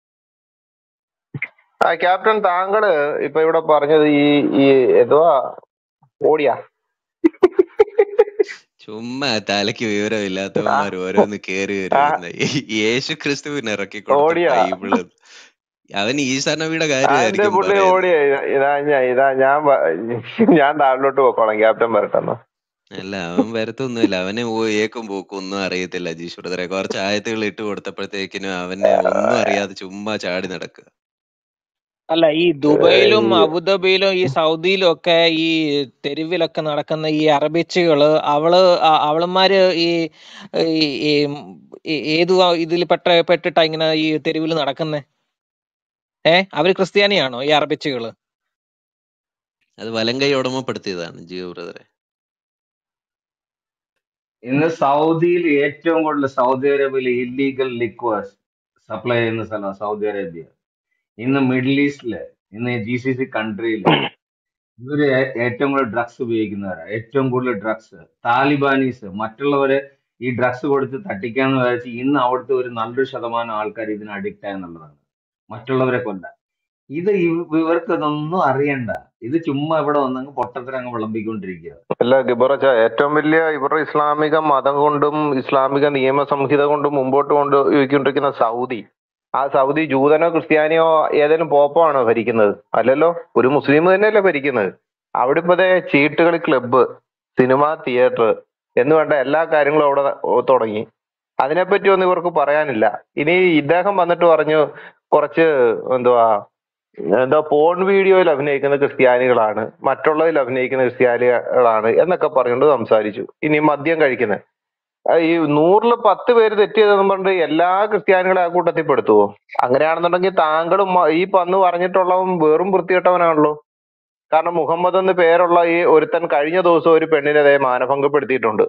ആ ക്യാപ്റ്റൻ താങ്കള് ഇപ്പൊ ഇവിടെ പറഞ്ഞത് ഈ ഈ എന്തുവാ ഓടിയാ ചുമ്മാ തലയ്ക്ക് ആ വിവരമില്ലാത്തവന്മാർ ഓരോന്ന് കേറി ആ വരുന്ന യേശു ക്രിസ്തുവിന് ഇറക്കി കൊടുത്ത ഓടിയാ ബൈബിള് അവൻ ഈസാ നബിയുടെ ആ എന്റെ കാര്യമായിരിക്കും പുള്ളി പറയുന്നത് ഓടിയാ ഇതാ ഇതാ ഞാൻ ഇതാ ഞാൻ വ- ഞാൻ താഴോട്ട് പോക്കോളാം ക്യാപ്റ്റൻ വരട്ടെന്നോ അല്ല അവൻ വരത്തൊന്നുമില്ല അവനെ ഓ- ഏക്കും പോക്കും ഒന്നും അറിയത്തില്ല അജീഷ് ബ്രദറെ കുറച്ച് ആയത്തുകൾ ഇട്ട് കൊടുത്തപ്പോഴത്തേക്കിനും അവനെ ഒന്നും അറിയാതെ ചുമ്മാ ചാടി നടക്കുക അല്ല ഈ ദുബൈയിലും ഏയ്, അബുദാബിയിലും ഈ സൗദിയിലും ഒക്കെ ഈ തെരുവിലൊക്കെ നടക്കുന്ന ഈ അറബിച്ചുകള് അവള് ആ- അവളന്മാര് ഈ ഈ ഈ ഈ ഏതു ഇതിൽ പെട്ട പെട്ടിട്ടാ ഇങ്ങനെ ഈ തെരുവിൽ നടക്കുന്നേ ഏ അവര് ക്രിസ്ത്യാനിയാണോ ഈ അറബിച്ചുകള് അത് വലങ്കൈ ഉടമപ്പെടുത്തിയതാണ് ജിയോ ബ്രദറെ ഇന്ന് സൗദിയിൽ ഏറ്റവും കൂടുതൽ സൗദി അറേബ്യയിൽ ഇല്ലീഗൽ ലിക്വേഴ്സ് സപ്ലൈ ചെയ്യുന്ന സ്ഥലം സൗദി അറേബ്യ ഇന്ന് മിഡിൽ ഈസ്റ്റില് ഇന്ന് ജി സി സി കൺട്രിയില് ഇവര് ഏ- ഏറ്റവും കൂടുതൽ ഡ്രഗ്സ് ഉപയോഗിക്കുന്നവരാ ഏറ്റവും കൂടുതൽ ഡ്രഗ്സ് താലിബാനീസ് മറ്റുള്ളവരെ ഈ ഡ്രഗ്സ് കൊടുത്ത് തട്ടിക്കാന്ന് വിചാരിച്ച് ഇന്ന് അവിടുത്തെ ഒരു നല്ലൊരു ശതമാനം ആൾക്കാർ ഇതിന് അഡിക്റ്റ് ആയെന്നുള്ളതാണ് മറ്റുള്ളവരെ കൊല്ലാൻ ഇത് ഇവ- ഇവർക്ക് ഇതൊന്നും അറിയണ്ട ഇത് ചുമ്മാ ഇവിടെ വന്നങ്ങ് പൊട്ടത്തരം അങ്ങ് വിളമ്പിക്കൊണ്ടിരിക്കുക അല്ല ഗിബറച്ച ഏറ്റവും വലിയ ഇവരുടെ ഇസ്ലാമിക മതം കൊണ്ടും ഇസ്ലാമിക നിയമ സംഹിത കൊണ്ടും മുമ്പോട്ട് കൊണ്ട് പോയിക്കൊണ്ടിരിക്കുന്ന സൗദി ആ സൗദി ജൂതനോ ക്രിസ്ത്യാനിയോ ഏതെങ്കിലും പോപ്പോ ആണോ ഭരിക്കുന്നത് അല്ലല്ലോ ഒരു മുസ്ലിം തന്നെയല്ലേ ഭരിക്കുന്നത് അവിടെ ഇപ്പതേ ചീട്ടുകളി ക്ലബ്ബ് സിനിമ തിയേറ്റർ എന്ന് വേണ്ട എല്ലാ കാര്യങ്ങളും അവിടെ തുടങ്ങി അതിനെപ്പറ്റി ഒന്നും ഇവർക്ക് പറയാനില്ല ഇനി ഇദ്ദേഹം വന്നിട്ട് പറഞ്ഞു കുറച്ച് എന്തുവാ എന്താ പോൺ വീഡിയോയിൽ അഭിനയിക്കുന്ന ക്രിസ്ത്യാനികളാണ് മറ്റുള്ളതിൽ അഭിനയിക്കുന്ന ക്രിസ്ത്യാനികളാണ് എന്നൊക്കെ പറഞ്ഞുകൊണ്ട് സംസാരിച്ചു ഇനി മദ്യം കഴിക്കുന്നത് ഈ നൂറില് പത്ത് പേര് തെറ്റ് ചെയ്തെന്ന് പറഞ്ഞിട്ട് എല്ലാ ക്രിസ്ത്യാനികളെ ആ കൂട്ടത്തിൽ പെടുത്തുവോ അങ്ങനെയാണെന്നുണ്ടെങ്കിൽ താങ്കളും മ- ഈ പന്ന് പറഞ്ഞിട്ടുള്ളവൻ വെറും വൃത്തികെട്ടവനാണല്ലോ കാരണം മുഹമ്മദ് എന്ന് പേരുള്ള ഈ ഒരുത്തൻ കഴിഞ്ഞ ദിവസം ഒരു പെണ്ണിനെ ദേ മാനഭംഗപ്പെടുത്തിയിട്ടുണ്ട്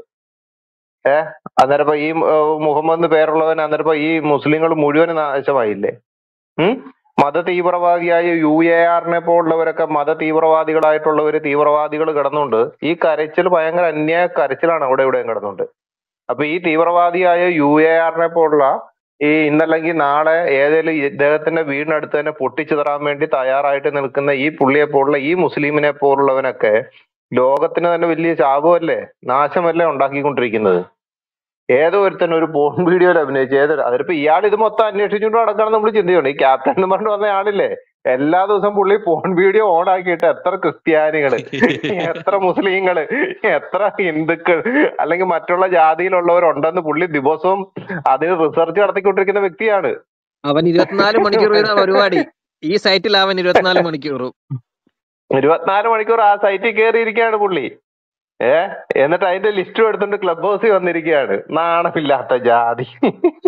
ഏഹ് അന്നേരം ഇപ്പൊ ഈ ഏർ, മുഹമ്മദ് എന്ന് പേരുള്ളവൻ അന്നേരം ഇപ്പൊ ഈ മുസ്ലിങ്ങൾ മുഴുവൻ നാശമായില്ലേ ഉം മത തീവ്രവാദിയായ യു എ ആറിനെ പോലുള്ളവരൊക്കെ മത തീവ്രവാദികളായിട്ടുള്ളവര് തീവ്രവാദികൾ കിടന്നുണ്ട് ഈ കരച്ചിൽ ഭയങ്കര അന്യായ കരച്ചിലാണ് അവിടെ ഇവിടെയും കിടന്നുണ്ട് അപ്പൊ ഈ തീവ്രവാദിയായ യു എ ആറിനെ പോലുള്ള ഈ ഇന്നല്ലെങ്കിൽ നാളെ ഏതെങ്കിലും ഇദ്ദേഹത്തിന്റെ വീടിനടുത്ത് തന്നെ പൊട്ടിച്ചിതറാൻ വേണ്ടി തയ്യാറായിട്ട് നിൽക്കുന്ന ഈ പുള്ളിയെ പോലുള്ള ഈ മുസ്ലിമിനെ പോലുള്ളവനൊക്കെ ലോകത്തിന് തന്നെ വലിയ ശാപമല്ലേ നാശമല്ലേ ഉണ്ടാക്കിക്കൊണ്ടിരിക്കുന്നത് ഏതോ ഒരുത്തൻ ഒരു പോൺ വീഡിയോയിൽ അഭിനയിച്ച് ഏതൊരു അതിപ്പോ ഇയാൾ ഇത് മൊത്തം അന്വേഷിച്ചുകൊണ്ട് നടക്കണം നമ്മൾ ചിന്തയുണ്ട് ഈ ക്യാപ്റ്റൻ എന്ന് പറഞ്ഞു വന്ന ആളില്ലേ എല്ലാ ദിവസവും പുള്ളി പോൺ വീഡിയോ ഓൺ ആക്കിയിട്ട് എത്ര ക്രിസ്ത്യാനികള് എത്ര മുസ്ലിങ്ങള് എത്ര ഹിന്ദുക്കൾ അല്ലെങ്കിൽ മറ്റുള്ള ജാതിയിലുള്ളവരുണ്ടെന്ന് പുള്ളി ദിവസവും അതിന് റിസർച്ച് നടത്തിക്കൊണ്ടിരിക്കുന്ന വ്യക്തിയാണ് അവൻ ഇരുപത്തിനാല് മണിക്കൂർ ചെയ്യുന്ന പരിപാടി ഈ സൈറ്റിൽ അവൻ ഇരുപത്തിനാല് മണിക്കൂറും ഇരുപത്തിനാല് മണിക്കൂർ ആ സൈറ്റിൽ കയറിയിരിക്കുകയാണ് പുള്ളി ഏ എന്നിട്ട് അതിന്റെ ലിസ്റ്റും എടുത്തോണ്ട് ക്ലബ് ഹൗസിൽ വന്നിരിക്കുകയാണ് നാണമില്ലാത്ത ജാതി